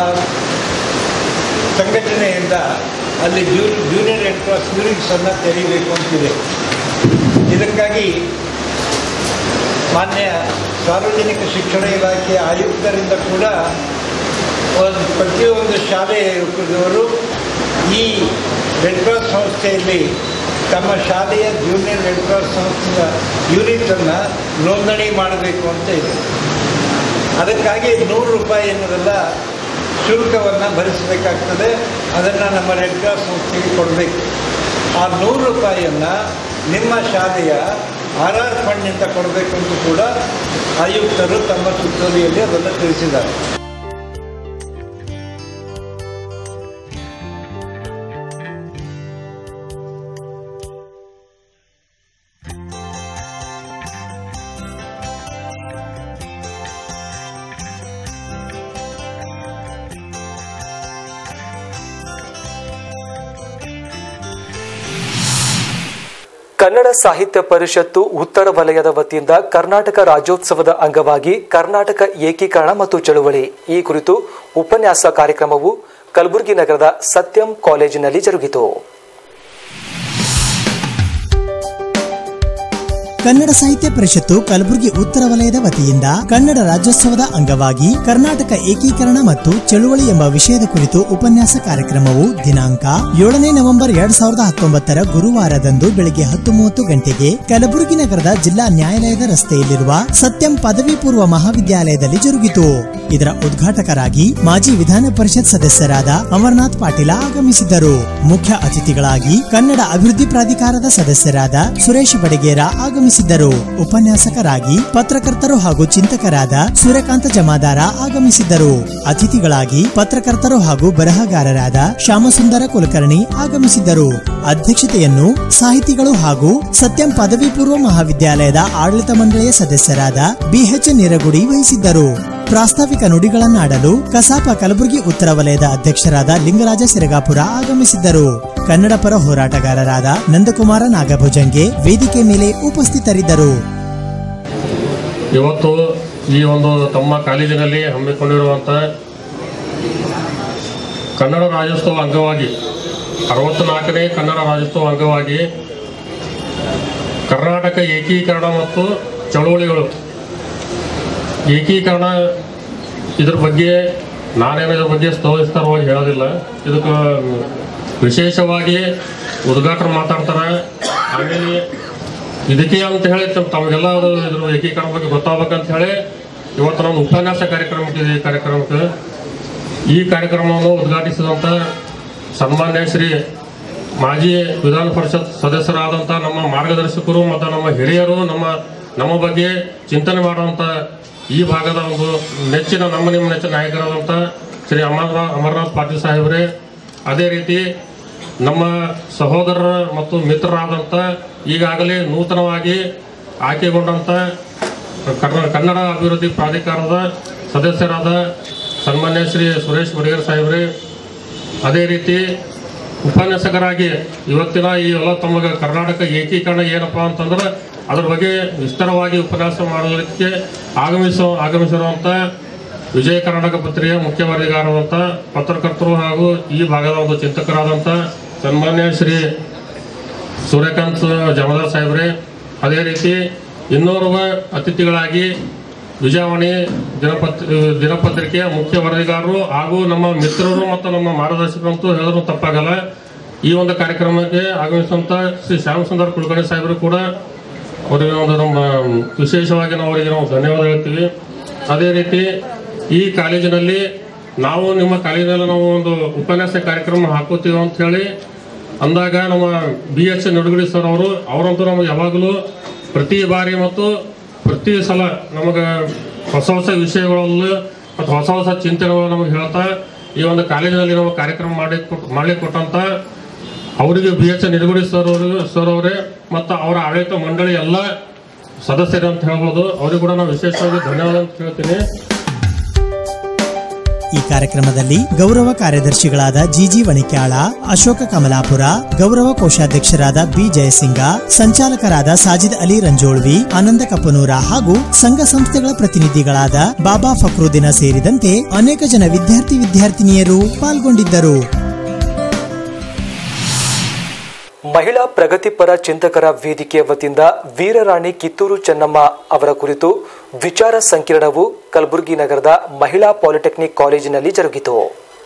ಸಂಘಟನೆಯಿಂದ ಅಲ್ಲಿ ಜೂ ಜೂನಿಯರ್ ರೆಡ್ ಕ್ರಾಸ್ ಯೂನಿಟ್ಸನ್ನು ತೆರೀಬೇಕು ಅಂತಿದೆ ಇದಕ್ಕಾಗಿ ಮಾನ್ಯ ಸಾರ್ವಜನಿಕ ಶಿಕ್ಷಣ ಇಲಾಖೆಯ ಆಯುಕ್ತರಿಂದ ಕೂಡ ಒಂದು ಪ್ರತಿಯೊಂದು ಶಾಲೆಯವರು ಈ ರೆಡ್ ಕ್ರಾಸ್ ಸಂಸ್ಥೆಯಲ್ಲಿ ತಮ್ಮ ಶಾಲೆಯ ಜೂನಿಯರ್ ರೆಡ್ ಕ್ರಾಸ್ ಸಂಸ್ಥೆಯ ಯೂನಿಟನ್ನು ನೋಂದಣಿ ಮಾಡಬೇಕು ಅಂತ ಇದೆ ಅದಕ್ಕಾಗಿ ನೂರು ರೂಪಾಯಿ ಎನ್ನುವುದೆಲ್ಲ ಶುಲ್ಕವನ್ನು ಭರಿಸಬೇಕಾಗ್ತದೆ ಅದನ್ನು ನಮ್ಮ ರೆಡ್ ಕ್ರಾಸ್ ಸಂಸ್ಥೆಗೆ ಕೊಡಬೇಕು ಆ ನೂರು ರೂಪಾಯಿಯನ್ನು ನಿಮ್ಮ ಶಾಲೆಯ ಆರ್ ಆರ್ ಫಂಡ್ನಿಂದ ಕೊಡಬೇಕು ಅಂತ ಕೂಡ ಆಯುಕ್ತರು ತಮ್ಮ ಸುತ್ತೋಲೆಯಲ್ಲಿ ಅದನ್ನು ತಿಳಿಸಿದ್ದಾರೆ ಕನ್ನಡ ಸಾಹಿತ್ಯ ಪರಿಷತ್ತು ಉತ್ತರ ವಲಯದ ವತಿಯಿಂದ ಕರ್ನಾಟಕ ರಾಜ್ಯೋತ್ಸವದ ಅಂಗವಾಗಿ ಕರ್ನಾಟಕ ಏಕೀಕರಣ ಮತ್ತು ಚಳುವಳಿ ಈ ಕುರಿತು ಉಪನ್ಯಾಸ ಕಾರ್ಯಕ್ರಮವು ಕಲಬುರಗಿ ನಗರದ ಸತ್ಯಂ ಕಾಲೇಜಿನಲ್ಲಿ ಜರುಗಿತು ಕನ್ನಡ ಸಾಹಿತ್ಯ ಪರಿಷತ್ತು ಕಲಬುರಗಿ ಉತ್ತರ ವಲಯದ ವತಿಯಿಂದ ಕನ್ನಡ ರಾಜ್ಯೋತ್ಸವದ ಅಂಗವಾಗಿ ಕರ್ನಾಟಕ ಏಕೀಕರಣ ಮತ್ತು ಚಳುವಳಿ ಎಂಬ ವಿಷಯದ ಕುರಿತು ಉಪನ್ಯಾಸ ಕಾರ್ಯಕ್ರಮವು ದಿನಾಂಕ ಏಳನೇ ನವೆಂಬರ್ ಎರಡ್ ಸಾವಿರದ ಹತ್ತೊಂಬತ್ತರ ಗುರುವಾರದಂದು ಬೆಳಗ್ಗೆ ಹತ್ತು ಮೂವತ್ತು ಗಂಟೆಗೆ ಕಲಬುರಗಿ ನಗರದ ಜಿಲ್ಲಾ ನ್ಯಾಯಾಲಯದ ರಸ್ತೆಯಲ್ಲಿರುವ ಸತ್ಯಂ ಪದವಿ ಪೂರ್ವ ಮಹಾವಿದ್ಯಾಲಯದಲ್ಲಿ ಜರುಗಿತು ಇದರ ಉದ್ಘಾಟಕರಾಗಿ ಮಾಜಿ ವಿಧಾನ ಪರಿಷತ್ ಸದಸ್ಯರಾದ ಅಮರನಾಥ್ ಪಾಟೀಲ ಆಗಮಿಸಿದ್ದರು ಮುಖ್ಯ ಅತಿಥಿಗಳಾಗಿ ಕನ್ನಡ ಅಭಿವೃದ್ಧಿ ಪ್ರಾಧಿಕಾರದ ಸದಸ್ಯರಾದ ಸುರೇಶ್ ಬಡಗೇರ ಆಗಮಿಸಿದ್ದರು ಉಪನ್ಯಾಸಕರಾಗಿ ಪತ್ರಕರ್ತರು ಹಾಗೂ ಚಿಂತಕರಾದ ಸೂರ್ಯಕಾಂತ ಜಮಾದಾರ ಆಗಮಿಸಿದ್ದರು ಅತಿಥಿಗಳಾಗಿ ಪತ್ರಕರ್ತರು ಹಾಗೂ ಬರಹಗಾರರಾದ ಶ್ಯಾಮಸುಂದರ ಕುಲಕರ್ಣಿ ಆಗಮಿಸಿದ್ದರು ಅಧ್ಯಕ್ಷತೆಯನ್ನು ಸಾಹಿತಿಗಳು ಹಾಗೂ ಸತ್ಯಂ ಪದವಿ ಪೂರ್ವ ಮಹಾವಿದ್ಯಾಲಯದ ಆಡಳಿತ ಮಂಡಳಿಯ ಸದಸ್ಯರಾದ ಬಿಎಚ್ ನಿರಗುಡಿ ವಹಿಸಿದ್ದರು ಪ್ರಾಸ್ತಾವಿಕ ನುಡಿಗಳನ್ನಾಡಲು ಕಸಾಪ ಕಲಬುರಗಿ ಉತ್ತರ ವಲಯದ ಅಧ್ಯಕ್ಷರಾದ ಲಿಂಗರಾಜ ಸಿರಗಾಪುರ ಆಗಮಿಸಿದ್ದರು ಕನ್ನಡ ಪರ ಹೋರಾಟಗಾರರಾದ ನಂದಕುಮಾರ ನಾಗಭುಜಂಗೆ ವೇದಿಕೆ ಮೇಲೆ ಉಪಸ್ಥಿತರಿದ್ದರು ಇವತ್ತು ಈ ಒಂದು ತಮ್ಮ ಕಾಲೇಜಿನಲ್ಲಿ ಹಮ್ಮಿಕೊಂಡಿರುವಂಥ ಕನ್ನಡ ರಾಜ್ಯೋತ್ಸವ ಅಂಗವಾಗಿ ಅರವತ್ತ್ನಾಲ್ಕನೇ ಕನ್ನಡ ರಾಜ್ಯೋತ್ಸವ ಅಂಗವಾಗಿ ಕರ್ನಾಟಕ ಏಕೀಕರಣ ಮತ್ತು ಚಳುವಳಿಗಳು ಏಕೀಕರಣ ಇದ್ರ ಬಗ್ಗೆ ನಾನೇನು ಇದ್ರ ಬಗ್ಗೆ ಸವಿಸ್ತಾರವಾಗಿ ಹೇಳೋದಿಲ್ಲ ಇದಕ್ಕೆ ವಿಶೇಷವಾಗಿ ಉದ್ಘಾಟನೆ ಮಾತಾಡ್ತಾರೆ ಆಮೇಲೆ ಇದಕ್ಕೆ ಅಂತ ಹೇಳಿ ತಮ್- ತಮಗೆಲ್ಲ ಅದು ಇದ್ರ ಏಕೀಕರಣ ಬಗ್ಗೆ ಗೊತ್ತಾಗ್ಬೇಕಂತ ಹೇಳಿ ಇವತ್ತು ನಮ್ಮ ಉಪನ್ಯಾಸ ಕಾರ್ಯಕ್ರಮಕ್ಕೆ ಈ ಕಾರ್ಯಕ್ರಮಕ್ಕೆ ಈ ಕಾರ್ಯಕ್ರಮವನ್ನು ಉದ್ಘಾಟಿಸಿದಂಥ ಸನ್ಮಾನ್ಯ ಶ್ರೀ ಮಾಜಿ ವಿಧಾನ ಪರಿಷತ್ ಸದಸ್ಯರಾದಂಥ ನಮ್ಮ ಮಾರ್ಗದರ್ಶಕರು ಮತ್ತು ನಮ್ಮ ಹಿರಿಯರು ನಮ್ಮ ನಮ್ಮ ಬಗ್ಗೆ ಚಿಂತನೆ ಮಾಡುವಂಥ ಈ ಭಾಗದ ಒಂದು ನೆಚ್ಚಿನ ನಮ್ಮ ನಿಮ್ಮ ನೆಚ್ಚಿನ ನಾಯಕರಾದಂಥ ಶ್ರೀ ಅಮರನಾಥ್ ಅಮರನಾಥ್ ಪಾಟೀಲ್ ಸಾಹೇಬ್ರೆ ಅದೇ ರೀತಿ ನಮ್ಮ ಸಹೋದರರ ಮತ್ತು ಮಿತ್ರರಾದಂಥ ಈಗಾಗಲೇ ನೂತನವಾಗಿ ಆಯ್ಕೆಗೊಂಡಂಥ ಕರ್ನ- ಕನ್ನಡ ಅಭಿವೃದ್ಧಿ ಪ್ರಾಧಿಕಾರದ ಸದಸ್ಯರಾದ ಸನ್ಮಾನ್ಯ ಶ್ರೀ ಸುರೇಶ್ ಬಡಿಗರ್ ಸಾಹೇಬ್ರೆ ಅದೇ ರೀತಿ ಉಪನ್ಯಾಸಕರಾಗಿ ಇವತ್ತಿನ ಈ ಎಲ್ಲ ತಮಗೆ ಕರ್ನಾಟಕ ಏಕೀಕರಣ ಏನಪ್ಪಾ ಅಂತಂದ್ರೆ ಅದ್ರ ಬಗ್ಗೆ ವಿಸ್ತಾರವಾಗಿ ಉಪನ್ಯಾಸ ಮಾಡೋದಕ್ಕೆ ಆಗಮಿಸೋ ಆಗಮಿಸಿರುವಂಥ ವಿಜಯ ಕರ್ನಾಟಕ ಪತ್ರಿಕೆಯ ಮುಖ್ಯ ವರದಿಗಾರರಾದಂಥ ಪತ್ರಕರ್ತರು ಹಾಗೂ ಈ ಭಾಗದ ಒಂದು ಚಿಂತಕರಾದಂಥ ಸನ್ಮಾನ್ಯ ಶ್ರೀ ಸೂರ್ಯಕಾಂತ್ ಜಮದಾರ್ ಸಾಹೇಬ್ರೆ ಅದೇ ರೀತಿ ಇನ್ನೋರ್ವ ಅತಿಥಿಗಳಾಗಿ ವಿಜಯವಾಣಿ ದಿನಪತ್ ದಿನಪತ್ರಿಕೆಯ ಮುಖ್ಯ ವರದಿಗಾರರು ಹಾಗೂ ನಮ್ಮ ಮಿತ್ರರು ಮತ್ತು ನಮ್ಮ ಮಾರ್ಗದರ್ಶಕರು ಅಂತೂ ಹೇಳಿದ್ರು ತಪ್ಪಾಗಲ್ಲ ಈ ಒಂದು ಕಾರ್ಯಕ್ರಮಕ್ಕೆ ಆಗಮಿಸುವಂತ ಶ್ರೀ ಶ್ಯಾಮಸುಂದರ್ ಕುಲಕರ್ಣಿ ಸಾಹೇಬರು ಕೂಡ ಅವರಿಗೆ ಒಂದು ನಮ್ಮ ವಿಶೇಷವಾಗಿ ನಾವು ಅವರಿಗೆ ನಾವು ಧನ್ಯವಾದ ಹೇಳ್ತೀವಿ ಅದೇ ರೀತಿ ಈ ಕಾಲೇಜಿನಲ್ಲಿ ನಾವು ನಿಮ್ಮ ಕಾಲೇಜಿನಲ್ಲಿ ನಾವು ಒಂದು ಉಪನ್ಯಾಸ ಕಾರ್ಯಕ್ರಮ ಹಾಕೋತೀವಿ ಅಂತ ಹೇಳಿ ಅಂದಾಗ ನಮ್ಮ ಬಿ ಎಚ್ ನಡುಗಡಿ ಸರ್ ಅವರು ಅವರಂತೂ ನಮಗೆ ಯಾವಾಗಲೂ ಪ್ರತಿ ಬಾರಿ ಮತ್ತು ಪ್ರತಿ ಸಲ ನಮಗೆ ಹೊಸ ಹೊಸ ವಿಷಯಗಳಲ್ಲಿ ಮತ್ತು ಹೊಸ ಹೊಸ ಚಿಂತನೆಗಳು ನಮಗೆ ಹೇಳ್ತಾ ಈ ಒಂದು ಕಾಲೇಜಿನಲ್ಲಿ ನಾವು ಕಾರ್ಯಕ್ರಮ ಮಾಡಿ ಮಾಡ್ಲಿಕ್ಕೆ ಕೊಟ್ಟಂತ ಅವರಿಗೆ ಬಿ ಎಚ್ ನಿಡುಗಡಿ ಸರ್ ಅವರು ಸರ್ ಅವರೇ ಮತ್ತು ಅವರ ಆಡಳಿತ ಮಂಡಳಿ ಎಲ್ಲ ಸದಸ್ಯರು ಅಂತ ಹೇಳ್ಬೋದು ಅವರಿಗೂ ಕೂಡ ನಾವು ವಿಶೇಷವಾಗಿ ಧನ್ಯವಾದ ಅಂತ ಹೇಳ್ತೀನಿ ಈ ಕಾರ್ಯಕ್ರಮದಲ್ಲಿ ಗೌರವ ಕಾರ್ಯದರ್ಶಿಗಳಾದ ಜಿಜಿ ವಣಿಕ್ಯಾಳ ಅಶೋಕ ಕಮಲಾಪುರ ಗೌರವ ಕೋಶಾಧ್ಯಕ್ಷರಾದ ಬಿ ಜಯಸಿಂಗ ಸಂಚಾಲಕರಾದ ಸಾಜಿದ್ ಅಲಿ ರಂಜೋಳ್ವಿ ಆನಂದ ಕಪ್ಪನೂರ ಹಾಗೂ ಸಂಘ ಸಂಸ್ಥೆಗಳ ಪ್ರತಿನಿಧಿಗಳಾದ ಬಾಬಾ ಫಕ್ರುದ್ದೀನ ಸೇರಿದಂತೆ ಅನೇಕ ಜನ ವಿದ್ಯಾರ್ಥಿ ವಿದ್ಯಾರ್ಥಿನಿಯರು ಪಾಲ್ಗೊಂಡಿದ್ದರು ಮಹಿಳಾ ಪ್ರಗತಿಪರ ಚಿಂತಕರ ವೇದಿಕೆಯ ವತಿಯಿಂದ ವೀರರಾಣಿ ಕಿತ್ತೂರು ಚೆನ್ನಮ್ಮ ಅವರ ಕುರಿತು ವಿಚಾರ ಸಂಕಿರಣವು ಕಲಬುರಗಿ ನಗರದ ಮಹಿಳಾ ಪಾಲಿಟೆಕ್ನಿಕ್ ಕಾಲೇಜಿನಲ್ಲಿ ಜರುಗಿತು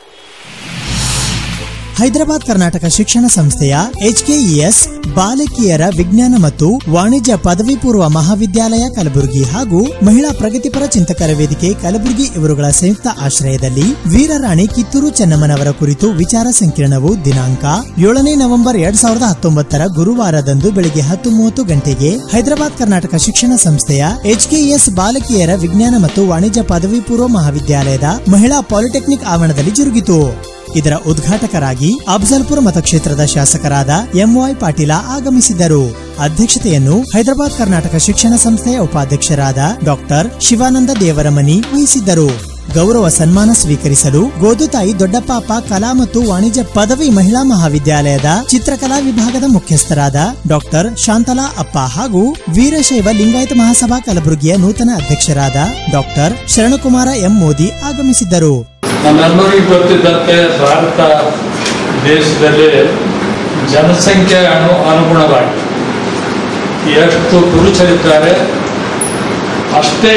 ಹೈದರಾಬಾದ್ ಕರ್ನಾಟಕ ಶಿಕ್ಷಣ ಸಂಸ್ಥೆಯ ಎಚ್ಕೆಇಎಸ್ ಬಾಲಕಿಯರ ವಿಜ್ಞಾನ ಮತ್ತು ವಾಣಿಜ್ಯ ಪದವಿ ಪೂರ್ವ ಮಹಾವಿದ್ಯಾಲಯ ಕಲಬುರಗಿ ಹಾಗೂ ಮಹಿಳಾ ಪ್ರಗತಿಪರ ಚಿಂತಕರ ವೇದಿಕೆ ಕಲಬುರಗಿ ಇವರುಗಳ ಸಂಯುಕ್ತ ಆಶ್ರಯದಲ್ಲಿ ವೀರರಾಣಿ ಕಿತ್ತೂರು ಚೆನ್ನಮ್ಮನವರ ಕುರಿತು ವಿಚಾರ ಸಂಕಿರಣವು ದಿನಾಂಕ ಏಳನೇ ನವೆಂಬರ್ ಎರಡ್ ಸಾವಿರದ ಹತ್ತೊಂಬತ್ತರ ಗುರುವಾರದಂದು ಬೆಳಗ್ಗೆ ಹತ್ತು ಮೂವತ್ತು ಗಂಟೆಗೆ ಹೈದರಾಬಾದ್ ಕರ್ನಾಟಕ ಶಿಕ್ಷಣ ಸಂಸ್ಥೆಯ ಎಚ್ಕೆಇಎಸ್ ಬಾಲಕಿಯರ ವಿಜ್ಞಾನ ಮತ್ತು ವಾಣಿಜ್ಯ ಪದವಿ ಪೂರ್ವ ಮಹಾವಿದ್ಯಾಲಯದ ಮಹಿಳಾ ಪಾಲಿಟೆಕ್ನಿಕ್ ಆವರಣದಲ್ಲಿ ಜರುಗಿತು ಇದರ ಉದ್ಘಾಟಕರಾಗಿ ಅಫ್ಜಲ್ಪುರ ಮತಕ್ಷೇತ್ರದ ಶಾಸಕರಾದ ಎಂವೈ ಪಾಟೀಲ ಆಗಮಿಸಿದ್ದರು ಅಧ್ಯಕ್ಷತೆಯನ್ನು ಹೈದರಾಬಾದ್ ಕರ್ನಾಟಕ ಶಿಕ್ಷಣ ಸಂಸ್ಥೆಯ ಉಪಾಧ್ಯಕ್ಷರಾದ ಡಾಕ್ಟರ್ ಶಿವಾನಂದ ದೇವರಮನಿ ವಹಿಸಿದ್ದರು ಗೌರವ ಸನ್ಮಾನ ಸ್ವೀಕರಿಸಲು ಗೋದುತಾಯಿ ದೊಡ್ಡಪಾಪ ಕಲಾ ಮತ್ತು ವಾಣಿಜ್ಯ ಪದವಿ ಮಹಿಳಾ ಮಹಾವಿದ್ಯಾಲಯದ ಚಿತ್ರಕಲಾ ವಿಭಾಗದ ಮುಖ್ಯಸ್ಥರಾದ ಡಾಕ್ಟರ್ ಶಾಂತಲಾ ಅಪ್ಪ ಹಾಗೂ ವೀರಶೈವ ಲಿಂಗಾಯತ ಮಹಾಸಭಾ ಕಲಬುರಗಿಯ ನೂತನ ಅಧ್ಯಕ್ಷರಾದ ಡಾಕ್ಟರ್ ಶರಣಕುಮಾರ ಎಂ ಮೋದಿ ಆಗಮಿಸಿದ್ದರು ನಮ್ಮೆಲ್ಲರಿಗೂ ಗೊತ್ತಿದ್ದಂತೆ ಭಾರತ ದೇಶದಲ್ಲಿ ಜನಸಂಖ್ಯೆ ಅನು ಅನುಗುಣವಾಗಿ ಎಷ್ಟು ಪುರುಷರಿದ್ದಾರೆ ಅಷ್ಟೇ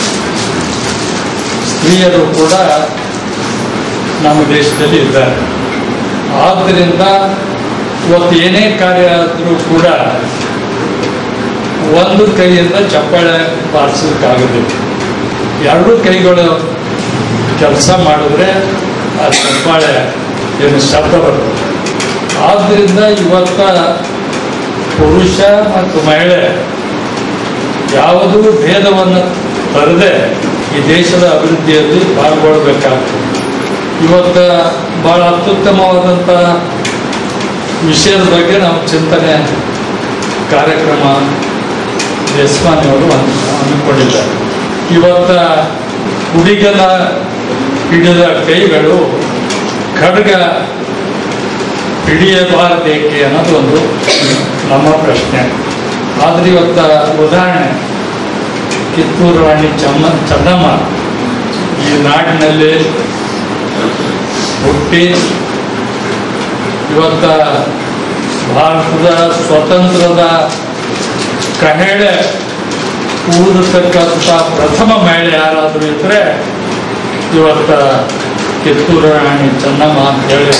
ಸ್ತ್ರೀಯರು ಕೂಡ ನಮ್ಮ ದೇಶದಲ್ಲಿ ಇದ್ದಾರೆ ಆದ್ದರಿಂದ ಇವತ್ತು ಏನೇ ಕಾರ್ಯ ಆದರೂ ಕೂಡ ಒಂದು ಕೈಯಿಂದ ಚಪ್ಪಾಳೆ ಬಾರಿಸೋದಕ್ಕಾಗೋದಿಲ್ಲ ಎರಡೂ ಕೈಗಳು ಕೆಲಸ ಮಾಡಿದ್ರೆ ಆ ಚಪ್ಪಾಳೆ ಏನು ಶಬ್ದ ಬರ್ತದೆ ಆದ್ದರಿಂದ ಇವತ್ತ ಪುರುಷ ಮತ್ತು ಮಹಿಳೆ ಯಾವುದೂ ಭೇದವನ್ನು ತರದೆ ಈ ದೇಶದ ಅಭಿವೃದ್ಧಿಯಲ್ಲಿ ಪಾಲ್ಗೊಳ್ಬೇಕಾಗ್ತದೆ ಇವತ್ತು ಭಾಳ ಅತ್ಯುತ್ತಮವಾದಂಥ ವಿಷಯದ ಬಗ್ಗೆ ನಾವು ಚಿಂತನೆ ಕಾರ್ಯಕ್ರಮ ಯಸ್ಮಾನಿಯವರು ಅಂದ್ಕೊಂಡಿದ್ದಾರೆ ಇವತ್ತ ಹುಡುಗನ ಹಿಡಿದ ಕೈಗಳು ಖಡ್ಗ ಹಿಡಿಯಬಾರದೇಕೆ ಅನ್ನೋದು ಒಂದು ನಮ್ಮ ಪ್ರಶ್ನೆ ಆದರೆ ಇವತ್ತ ಉದಾಹರಣೆ ಕಿತ್ತೂರು ರಾಣಿ ಚಮ್ಮ ಚೆನ್ನಮ್ಮ ಈ ನಾಡಿನಲ್ಲಿ ಹುಟ್ಟಿ ಇವತ್ತ ಭಾರತದ ಸ್ವತಂತ್ರದ ಕಹಳೆ ಊದತಕ್ಕಂಥ ಪ್ರಥಮ ಮಹಿಳೆ ಯಾರಾದರೂ ಇದ್ದರೆ ಇವತ್ತ ಕಿತ್ತೂರು ರಾಣಿ ಚೆನ್ನಮ್ಮ ಅಂತ ಹೇಳಿ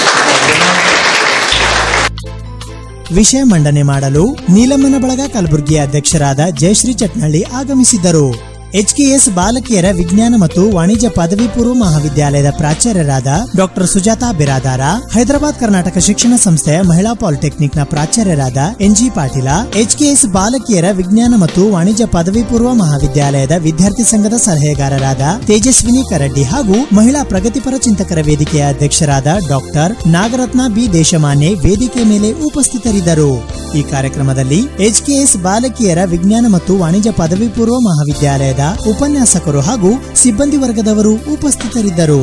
ವಿಷಯ ಮಂಡನೆ ಮಾಡಲು ನೀಲಮ್ಮನ ಬಳಗ ಕಲಬುರಗಿಯ ಅಧ್ಯಕ್ಷರಾದ ಜಯಶ್ರೀ ಚಟ್ನಳ್ಳಿ ಆಗಮಿಸಿದ್ದರು ಎಚ್ಕೆಎಸ್ ಬಾಲಕಿಯರ ವಿಜ್ಞಾನ ಮತ್ತು ವಾಣಿಜ್ಯ ಪದವಿ ಪೂರ್ವ ಮಹಾವಿದ್ಯಾಲಯದ ಪ್ರಾಚಾರ್ಯರಾದ ಡಾಕ್ಟರ್ ಸುಜಾತಾ ಬಿರಾದಾರ ಹೈದರಾಬಾದ್ ಕರ್ನಾಟಕ ಶಿಕ್ಷಣ ಸಂಸ್ಥೆಯ ಮಹಿಳಾ ಪಾಲಿಟೆಕ್ನಿಕ್ನ ಪ್ರಾಚಾರ್ಯರಾದ ಎನ್ಜಿ ಪಾಟೀಲ ಎಚ್ಕೆಎಸ್ ಬಾಲಕಿಯರ ವಿಜ್ಞಾನ ಮತ್ತು ವಾಣಿಜ್ಯ ಪದವಿ ಪೂರ್ವ ಮಹಾವಿದ್ಯಾಲಯದ ವಿದ್ಯಾರ್ಥಿ ಸಂಘದ ಸಲಹೆಗಾರರಾದ ತೇಜಸ್ವಿನಿ ಕರಡ್ಡಿ ಹಾಗೂ ಮಹಿಳಾ ಪ್ರಗತಿಪರ ಚಿಂತಕರ ವೇದಿಕೆಯ ಅಧ್ಯಕ್ಷರಾದ ಡಾಕ್ಟರ್ ನಾಗರತ್ನ ಬಿ ದೇಶಮಾನೆ ವೇದಿಕೆ ಮೇಲೆ ಉಪಸ್ಥಿತರಿದ್ದರು ಈ ಕಾರ್ಯಕ್ರಮದಲ್ಲಿ ಎಚ್ಕೆಎಸ್ ಬಾಲಕಿಯರ ವಿಜ್ಞಾನ ಮತ್ತು ವಾಣಿಜ್ಯ ಪದವಿ ಪೂರ್ವ ಮಹಾವಿದ್ಯಾಲಯದ ಉಪನ್ಯಾಸಕರು ಹಾಗೂ ಸಿಬ್ಬಂದಿ ವರ್ಗದವರು ಉಪಸ್ಥಿತರಿದ್ದರು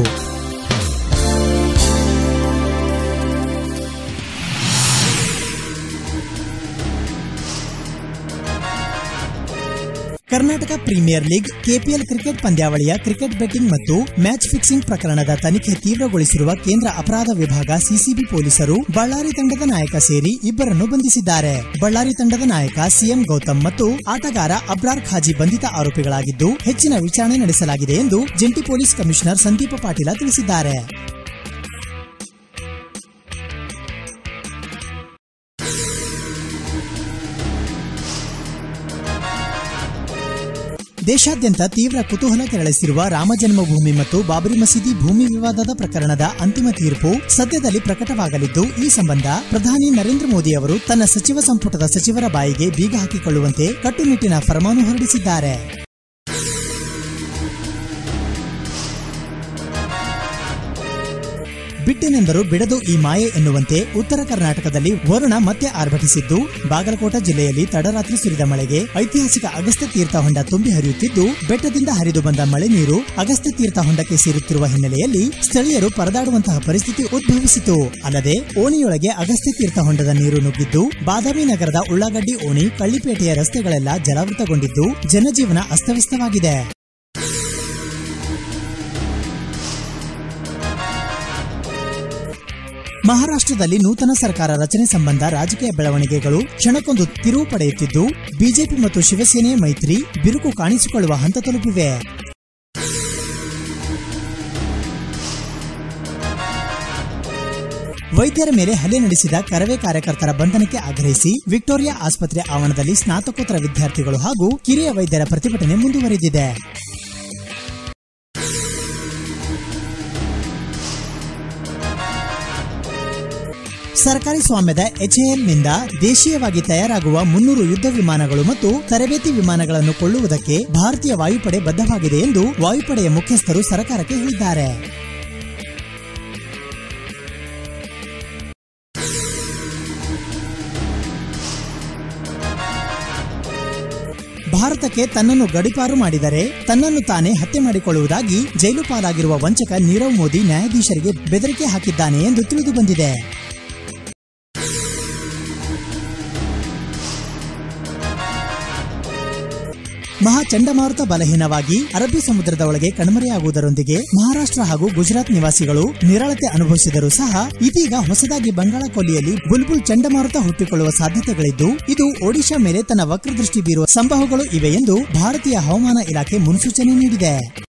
Karnataka premier league KPL cricket ಪಂದ್ಯಾವಳಿಯ ಕ್ರಿಕೆಟ್ ಬೆಟ್ಟಿಂಗ್ ಮತ್ತು ಮ್ಯಾಚ್ ಫಿಕ್ಸಿಂಗ್ ಪ್ರಕರಣದ ತನಿಖೆ ತೀವ್ರಗೊಳಿಸಿರುವ ಕೇಂದ್ರ ಅಪರಾಧ ವಿಭಾಗ ಸಿಸಿಬಿ ಪೊಲೀಸರು ಬಳ್ಳಾರಿ ತಂಡದ ನಾಯಕ ಸೇರಿ ಇಬ್ಬರನ್ನು ಬಂಧಿಸಿದ್ದಾರೆ ಬಳ್ಳಾರಿ ತಂಡದ ನಾಯಕ ಸಿಎಂ ಗೌತಮ್ ಮತ್ತು ಆಟಗಾರ ಅಬ್ರಾರ್ ಖಾಜಿ ಬಂಧಿತ ಆರೋಪಿಗಳಾಗಿದ್ದು ಹೆಚ್ಚಿನ ವಿಚಾರಣೆ ನಡೆಸಲಾಗಿದೆ ಎಂದು ಜಂಟಿ ಪೊಲೀಸ್ ಕಮಿಷನರ್ ಸಂದೀಪ ಪಾಟೀಲ ತಿಳಿಸಿದ್ದಾರೆ ದೇಶಾದ್ಯಂತ ತೀವ್ರ ಕುತೂಹಲ ಕೆರಳಿಸಿರುವ ರಾಮ ಜನ್ಮಭೂಮಿ ಮತ್ತು ಬಾಬರಿ ಮಸೀದಿ ಭೂಮಿ ವಿವಾದದ ಪ್ರಕರಣದ ಅಂತಿಮ ತೀರ್ಪು ಸದ್ಯದಲ್ಲಿ ಪ್ರಕಟವಾಗಲಿದ್ದು ಈ ಸಂಬಂಧ ಪ್ರಧಾನಿ ನರೇಂದ್ರ ಮೋದಿ ಅವರು ತನ್ನ ಸಚಿವ ಸಂಪುಟದ ಸಚಿವರ ಬಾಯಿಗೆ ಬೀಗ ಹಾಕಿಕೊಳ್ಳುವಂತೆ ಕಟ್ಟುನಿಟ್ಟಿನ ಫರಮಾನು ಹೊರಡಿಸಿದ್ದಾರೆ ಬಿಟ್ಟೆನೆಂದರೂ ಬಿಡದು ಈ ಮಾಯೆ ಎನ್ನುವಂತೆ ಉತ್ತರ ಕರ್ನಾಟಕದಲ್ಲಿ ವರುಣ ಮತ್ತೆ ಆರ್ಭಟಿಸಿದ್ದು ಬಾಗಲಕೋಟ ಜಿಲ್ಲೆಯಲ್ಲಿ ತಡರಾತ್ರಿ ಸುರಿದ ಮಳೆಗೆ ಐತಿಹಾಸಿಕ ಅಗಸ್ತ್ಯ ತೀರ್ಥ ಹೊಂಡ ತುಂಬಿ ಹರಿಯುತ್ತಿದ್ದು ಬೆಟ್ಟದಿಂದ ಹರಿದು ಬಂದ ಮಳೆ ನೀರು ಅಗಸ್ತ್ಯ ತೀರ್ಥ ಹೊಂಡಕ್ಕೆ ಸೇರುತ್ತಿರುವ ಹಿನ್ನೆಲೆಯಲ್ಲಿ ಸ್ಥಳೀಯರು ಪರದಾಡುವಂತಹ ಪರಿಸ್ಥಿತಿ ಉದ್ಭವಿಸಿತು ಅಲ್ಲದೆ ಓಣಿಯೊಳಗೆ ಅಗಸ್ತ್ಯ ತೀರ್ಥ ಹೊಂಡದ ನೀರು ನುಗ್ಗಿದ್ದು ಬಾದಾಮಿ ನಗರದ ಉಳ್ಳಾಗಡ್ಡಿ ಓಣಿ ಕಳ್ಳಿಪೇಟೆಯ ರಸ್ತೆಗಳೆಲ್ಲ ಜಲಾವೃತಗೊಂಡಿದ್ದು ಜನಜೀವನ ಅಸ್ತವ್ಯಸ್ತವಾಗಿದೆ ಮಹಾರಾಷ್ಟ್ರದಲ್ಲಿ ನೂತನ ಸರ್ಕಾರ ರಚನೆ ಸಂಬಂಧ ರಾಜಕೀಯ ಬೆಳವಣಿಗೆಗಳು ಕ್ಷಣಕ್ಕೊಂದು ತಿರುವು ಪಡೆಯುತ್ತಿದ್ದು ಬಿಜೆಪಿ ಮತ್ತು ಶಿವಸೇನೆಯ ಮೈತ್ರಿ ಬಿರುಕು ಕಾಣಿಸಿಕೊಳ್ಳುವ ಹಂತ ತಲುಪಿವೆ ವೈದ್ಯರ ಮೇಲೆ ಹಲ್ಲೆ ನಡೆಸಿದ ಕರವೇ ಕಾರ್ಯಕರ್ತರ ಬಂಧನಕ್ಕೆ ಆಗ್ರಹಿಸಿ ವಿಕ್ಟೋರಿಯಾ ಆಸ್ಪತ್ರೆ ಆವರಣದಲ್ಲಿ ಸ್ನಾತಕೋತ್ತರ ವಿದ್ಯಾರ್ಥಿಗಳು ಹಾಗೂ ಕಿರಿಯ ವೈದ್ಯರ ಪ್ರತಿಭಟನೆ ಮುಂದುವರೆದಿದೆ ಸರ್ಕಾರಿ ಸ್ವಾಮ್ಯದ ಎಚ್ಎಎಲ್ನಿಂದ ದೇಶೀಯವಾಗಿ ತಯಾರಾಗುವ ಮುನ್ನೂರು ಯುದ್ಧ ವಿಮಾನಗಳು ಮತ್ತು ತರಬೇತಿ ವಿಮಾನಗಳನ್ನು ಕೊಳ್ಳುವುದಕ್ಕೆ ಭಾರತೀಯ ವಾಯುಪಡೆ ಬದ್ಧವಾಗಿದೆ ಎಂದು ವಾಯುಪಡೆಯ ಮುಖ್ಯಸ್ಥರು ಸರ್ಕಾರಕ್ಕೆ ಹೇಳಿದ್ದಾರೆ ಭಾರತಕ್ಕೆ ತನ್ನನ್ನು ಗಡಿಪಾರು ಮಾಡಿದರೆ ತನ್ನನ್ನು ತಾನೇ ಹತ್ಯೆ ಮಾಡಿಕೊಳ್ಳುವುದಾಗಿ ಜೈಲು ಪಾಲಾಗಿರುವ ವಂಚಕ ನೀರವ್ ಮೋದಿ ನ್ಯಾಯಾಧೀಶರಿಗೆ ಬೆದರಿಕೆ ಹಾಕಿದ್ದಾನೆ ಎಂದು ತಿಳಿದು ಬಂದಿದೆ ಮಹಾ ಚಂಡಮಾರುತ ಬಲಹೀನವಾಗಿ ಅರಬ್ಬಿ ಸಮುದ್ರದ ಒಳಗೆ ಕಣ್ಮರೆಯಾಗುವುದರೊಂದಿಗೆ ಮಹಾರಾಷ್ಟ್ರ ಹಾಗೂ ಗುಜರಾತ್ ನಿವಾಸಿಗಳು ನಿರಾಳತೆ ಅನುಭವಿಸಿದರೂ ಸಹ ಇದೀಗ ಹೊಸದಾಗಿ ಬಂಗಾಳ ಕೊಲ್ಲಿಯಲ್ಲಿ ಬುಲ್ಬುಲ್ ಚಂಡಮಾರುತ ಹುಟ್ಟಿಕೊಳ್ಳುವ ಸಾಧ್ಯತೆಗಳಿದ್ದು ಇದು ಒಡಿಶಾ ಮೇಲೆ ತನ್ನ ವಕ್ರದೃಷ್ಟಿ ಬೀರುವ ಸಂಭವಗಳು ಇವೆ ಎಂದು ಭಾರತೀಯ ಹವಾಮಾನ ಇಲಾಖೆ ಮುನ್ಸೂಚನೆ ನೀಡಿದೆ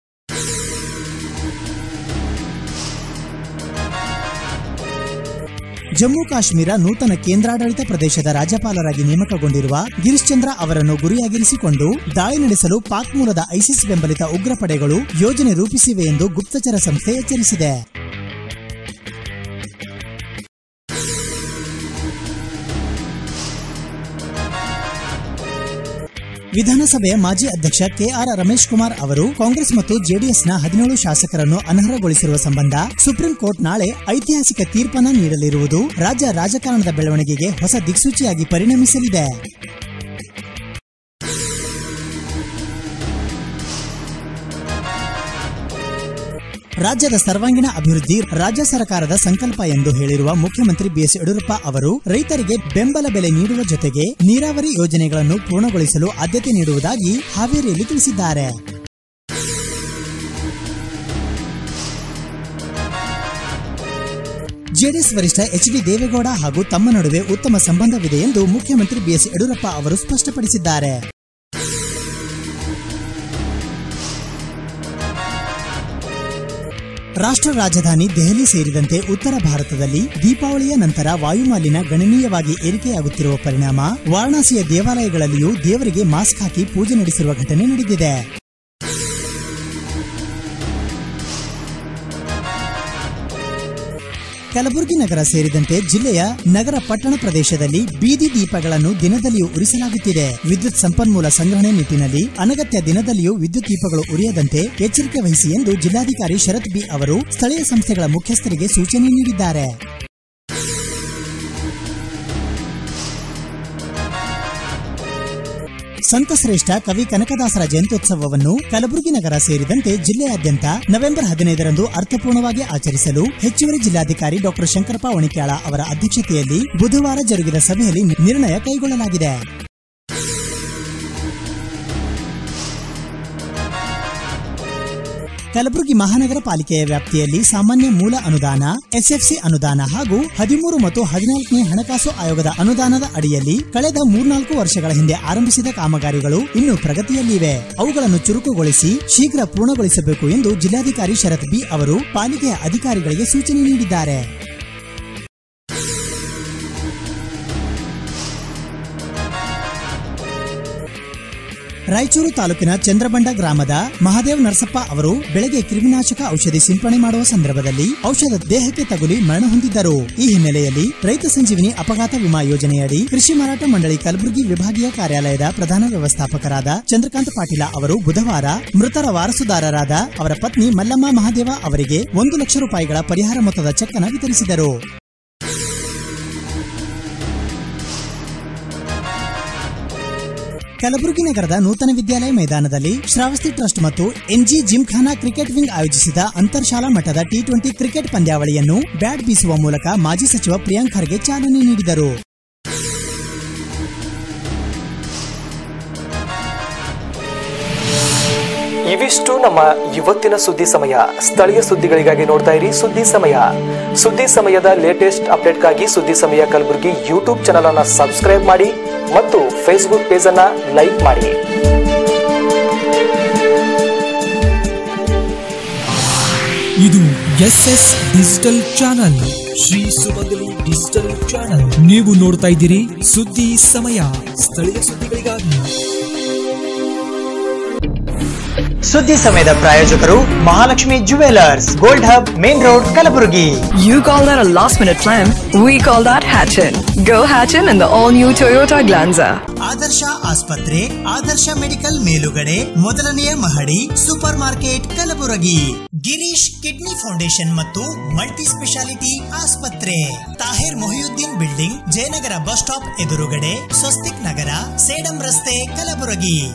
ಜಮ್ಮು ಕಾಶ್ಮೀರ ನೂತನ ಕೇಂದ್ರಾಡಳಿತ ಪ್ರದೇಶದ ರಾಜ್ಯಪಾಲರಾಗಿ ನೇಮಕಗೊಂಡಿರುವ ಗಿರೀಶ್ ಚಂದ್ರ ಅವರನ್ನು ಗುರಿಯಾಗಿರಿಸಿಕೊಂಡು ದಾಳಿ ನಡೆಸಲು ಪಾಕ್ ಮೂಲದ ಐಸಿಸ್ ಬೆಂಬಲಿತ ಉಗ್ರ ಪಡೆಗಳು ಯೋಜನೆ ರೂಪಿಸಿವೆ ಎಂದು ಗುಪ್ತಚರ ಸಂಸ್ಥೆ ಎಚ್ಚರಿಸಿದೆ ವಿಧಾನಸಭೆಯ ಮಾಜಿ ಅಧ್ಯಕ್ಷ ಕೆಆರ್ ರಮೇಶ್ ಕುಮಾರ್ ಅವರು ಕಾಂಗ್ರೆಸ್ ಮತ್ತು ಜೆಡಿಎಸ್ನ ಹದಿನೇಳು ಶಾಸಕರನ್ನು ಅನರ್ಹಗೊಳಿಸಿರುವ ಸಂಬಂಧ ಸುಪ್ರೀಂ ಕೋರ್ಟ್ ನಾಳೆ ಐತಿಹಾಸಿಕ ತೀರ್ಪನ್ನು ನೀಡಲಿರುವುದು ರಾಜ್ಯ ರಾಜಕಾರಣದ ಬೆಳವಣಿಗೆಗೆ ಹೊಸ ದಿಕ್ಸೂಚಿಯಾಗಿ ಪರಿಣಮಿಸಲಿದೆ ರಾಜ್ಯದ ಸರ್ವಾಂಗೀಣ ಅಭಿವೃದ್ಧಿ ರಾಜ್ಯ ಸರ್ಕಾರದ ಸಂಕಲ್ಪ ಎಂದು ಹೇಳಿರುವ ಮುಖ್ಯಮಂತ್ರಿ ಬಿಎಸ್ ಯಡಿಯೂರಪ್ಪ ಅವರು ರೈತರಿಗೆ ಬೆಂಬಲ ಬೆಲೆ ನೀಡುವ ಜೊತೆಗೆ ನೀರಾವರಿ ಯೋಜನೆಗಳನ್ನು ಪೂರ್ಣಗೊಳಿಸಲು ಆದ್ಯತೆ ನೀಡುವುದಾಗಿ ಹಾವೇರಿಯಲ್ಲಿ ತಿಳಿಸಿದ್ದಾರೆ ಜೆಡಿಎಸ್ ವರಿಷ್ಠ ಎಚ್ ಡಿ ದೇವೇಗೌಡ ಹಾಗೂ ತಮ್ಮ ನಡುವೆ ಉತ್ತಮ ಸಂಬಂಧವಿದೆ ಎಂದು ಮುಖ್ಯಮಂತ್ರಿ ಬಿಎಸ್ ಯಡಿಯೂರಪ್ಪ ಅವರು ಸ್ಪಷ್ಟಪಡಿಸಿದ್ದಾರೆ ರಾಷ್ಟ್ರ ರಾಜಧಾನಿ ದೆಹಲಿ ಸೇರಿದಂತೆ ಉತ್ತರ ಭಾರತದಲ್ಲಿ ದೀಪಾವಳಿಯ ನಂತರ ವಾಯುಮಾಲಿನ್ಯ ಗಣನೀಯವಾಗಿ ಏರಿಕೆಯಾಗುತ್ತಿರುವ ಪರಿಣಾಮ ವಾರಣಾಸಿಯ ದೇವಾಲಯಗಳಲ್ಲಿಯೂ ದೇವರಿಗೆ ಮಾಸ್ಕ್ ಹಾಕಿ ಪೂಜೆ ನಡೆಸಿರುವ ಘಟನೆ ನಡೆದಿದೆ ಕಲಬುರಗಿ ನಗರ ಸೇರಿದಂತೆ ಜಿಲ್ಲೆಯ ನಗರ ಪಟ್ಟಣ ಪ್ರದೇಶದಲ್ಲಿ ಬೀದಿ ದೀಪಗಳನ್ನು ದಿನದಲ್ಲಿಯೂ ಉರಿಸಲಾಗುತ್ತಿದೆ ವಿದ್ಯುತ್ ಸಂಪನ್ಮೂಲ ಸಂಗ್ರಹಣೆ ನಿಟ್ಟಿನಲ್ಲಿ ಅನಗತ್ಯ ದಿನದಲ್ಲಿಯೂ ವಿದ್ಯುತ್ ದೀಪಗಳು ಉರಿಯದಂತೆ ಎಚ್ಚರಿಕೆ ವಹಿಸಿ ಎಂದು ಜಿಲ್ಲಾಧಿಕಾರಿ ಶರತ್ ಬಿ ಅವರು ಸ್ಥಳೀಯ ಸಂಸ್ಥೆಗಳ ಮುಖ್ಯಸ್ಥರಿಗೆ ಸೂಚನೆ ನೀಡಿದ್ದಾರೆ ಸಂತಶ್ರೇಷ್ಠ ಕವಿ ಕನಕದಾಸರ ಜಯಂತ್ಯೋತ್ಸವವನ್ನು ಕಲಬುರಗಿ ನಗರ ಸೇರಿದಂತೆ ಜಿಲ್ಲೆಯಾದ್ಯಂತ ನವೆಂಬರ್ ಹದಿನೈದರಂದು ಅರ್ಥಪೂರ್ಣವಾಗಿ ಆಚರಿಸಲು ಹೆಚ್ಚುವರಿ ಜಿಲ್ಲಾಧಿಕಾರಿ ಡಾಕ್ಟರ್ ಶಂಕರಪ್ಪ ಒಣಿಕ್ಯಾಳ ಅವರ ಅಧ್ಯಕ್ಷತೆಯಲ್ಲಿ ಬುಧವಾರ ಜರುಗಿದ ಸಭೆಯಲ್ಲಿ ನಿರ್ಣಯ ಕೈಗೊಳ್ಳಲಾಗಿದೆ ಕಲಬುರಗಿ ಮಹಾನಗರ ಪಾಲಿಕೆಯ ವ್ಯಾಪ್ತಿಯಲ್ಲಿ ಸಾಮಾನ್ಯ ಮೂಲ ಅನುದಾನ ಎಸ್ಎಫ್ಸಿ ಅನುದಾನ ಹಾಗೂ ಹದಿಮೂರು ಮತ್ತು ಹದಿನಾಲ್ಕನೇ ಹಣಕಾಸು ಆಯೋಗದ ಅನುದಾನದ ಅಡಿಯಲ್ಲಿ ಕಳೆದ ಮೂರ್ನಾಲ್ಕು ವರ್ಷಗಳ ಹಿಂದೆ ಆರಂಭಿಸಿದ ಕಾಮಗಾರಿಗಳು ಇನ್ನು ಪ್ರಗತಿಯಲ್ಲಿವೆ ಅವುಗಳನ್ನು ಚುರುಕುಗೊಳಿಸಿ ಶೀಘ್ರ ಪೂರ್ಣಗೊಳಿಸಬೇಕು ಎಂದು ಜಿಲ್ಲಾಧಿಕಾರಿ ಶರತ್ ಬಿ ಅವರು ಪಾಲಿಕೆಯ ಅಧಿಕಾರಿಗಳಿಗೆ ಸೂಚನೆ ನೀಡಿದ್ದಾರೆ ರಾಯಚೂರು ತಾಲೂಕಿನ ಚಂದ್ರಬಂಡ ಗ್ರಾಮದ ಮಹಾದೇವ್ ನರಸಪ್ಪ ಅವರು ಬೆಳಗ್ಗೆ ಕ್ರಿಮಿನಾಶಕ ಔಷಧಿ ಸಿಂಪಡಣೆ ಮಾಡುವ ಸಂದರ್ಭದಲ್ಲಿ ಔಷಧ ದೇಹಕ್ಕೆ ತಗುಲಿ ಮರಣ ಹೊಂದಿದ್ದರು ಈ ಹಿನ್ನೆಲೆಯಲ್ಲಿ ರೈತ ಸಂಜೀವಿನಿ ಅಪಘಾತ ವಿಮಾ ಯೋಜನೆಯಡಿ ಕೃಷಿ ಮಾರಾಟ ಮಂಡಳಿ ಕಲಬುರಗಿ ವಿಭಾಗೀಯ ಕಾರ್ಯಾಲಯದ ಪ್ರಧಾನ ವ್ಯವಸ್ಥಾಪಕರಾದ ಚಂದ್ರಕಾಂತ್ ಪಾಟೀಲ ಅವರು ಬುಧವಾರ ಮೃತರ ವಾರಸುದಾರರಾದ ಅವರ ಪತ್ನಿ ಮಲ್ಲಮ್ಮ ಮಹಾದೇವ ಅವರಿಗೆ ಒಂದು ಲಕ್ಷ ರೂಪಾಯಿಗಳ ಪರಿಹಾರ ಮೊತ್ತದ ಚೆಕ್ ಅನ್ನು ವಿತರಿಸಿದರು ಕಲಬುರಗಿ ನಗರದ ನೂತನ ವಿದ್ಯಾಲಯ ಮೈದಾನದಲ್ಲಿ ಶ್ರಾವಸ್ತಿ ಟ್ರಸ್ಟ್ ಮತ್ತು ಎನ್ಜಿ ಜಿಮ್ಖಾನಾ ಕ್ರಿಕೆಟ್ ವಿಂಗ್ ಆಯೋಜಿಸಿದ ಅಂತರ್ಶಾಲಾ ಮಟ್ಟದ ಟಿ ಟ್ವೆಂಟಿ ಕ್ರಿಕೆಟ್ ಪಂದ್ಯಾವಳಿಯನ್ನು ಬ್ಯಾಟ್ ಬೀಸುವ ಮೂಲಕ ಮಾಜಿ ಸಚಿವ ಪ್ರಿಯಾಂಕ್ ಖರ್ಗೆ ಚಾಲನೆ ನೀಡಿದರು ಇವಿಷ್ಟು ನಮ್ಮ ಇವತ್ತಿನ ಸುದ್ದಿ ಸಮಯ ಸ್ಥಳೀಯ ಸುದ್ದಿಗಳಿಗಾಗಿ ನೋಡ್ತಾ ಇರಿ ಸುದ್ದಿ ಸಮಯ ಸುದ್ದಿ ಸಮಯದ ಲೇಟೆಸ್ಟ್ ಅಪ್ಡೇಟ್ಗಾಗಿ ಸುದ್ದಿ ಸಮಯ ಕಲಬುರಗಿ ಯೂಟ್ಯೂಬ್ ಚಾನಲ್ ಅನ್ನ ಸಬ್ಸ್ಕ್ರೈಬ್ ಮಾಡಿ ಮತ್ತು ಫೇಸ್ಬುಕ್ ಪೇಜ್ ಅನ್ನ ಲೈಕ್ ಮಾಡಿ ಇದು S S digital channel Shri Sumangali digital channel ನೀವು ನೋಡ್ತಾ ಇದ್ದೀರಿ ಸುದ್ದಿ ಸಮಯ ಸ್ಥಳೀಯ ಸುದ್ದಿಗಳಿಗಾಗಿ ಸುದ್ದಿ ಸಮಯದ ಪ್ರಾಯೋಜಕರು Mahalakshmi jewellers gold hub main road Kalaburagi You call that a last minute plan? We call that Hatchin. Go Hatchin in the all new Toyota Glanza. Adarsh ಆಸ್ಪತ್ರೆ ಆದರ್ಶ ಮೆಡಿಕಲ್ ಮೇಲುಗಡೆ ಮೊದಲನೆಯ ಮಹಡಿ super market Kalaburagi Girish kidney foundation ಮತ್ತು ಮಲ್ಟಿ ಸ್ಪೆಷಾಲಿಟಿ ಆಸ್ಪತ್ರೆ Tahir Mohiuddin building Jayanagar bus stop ಎದುರುಗಡೆ ಸ್ವಸ್ತಿಕ್ ನಗರ ಸೇಡಂ ರಸ್ತೆ ಕಲಬುರಗಿ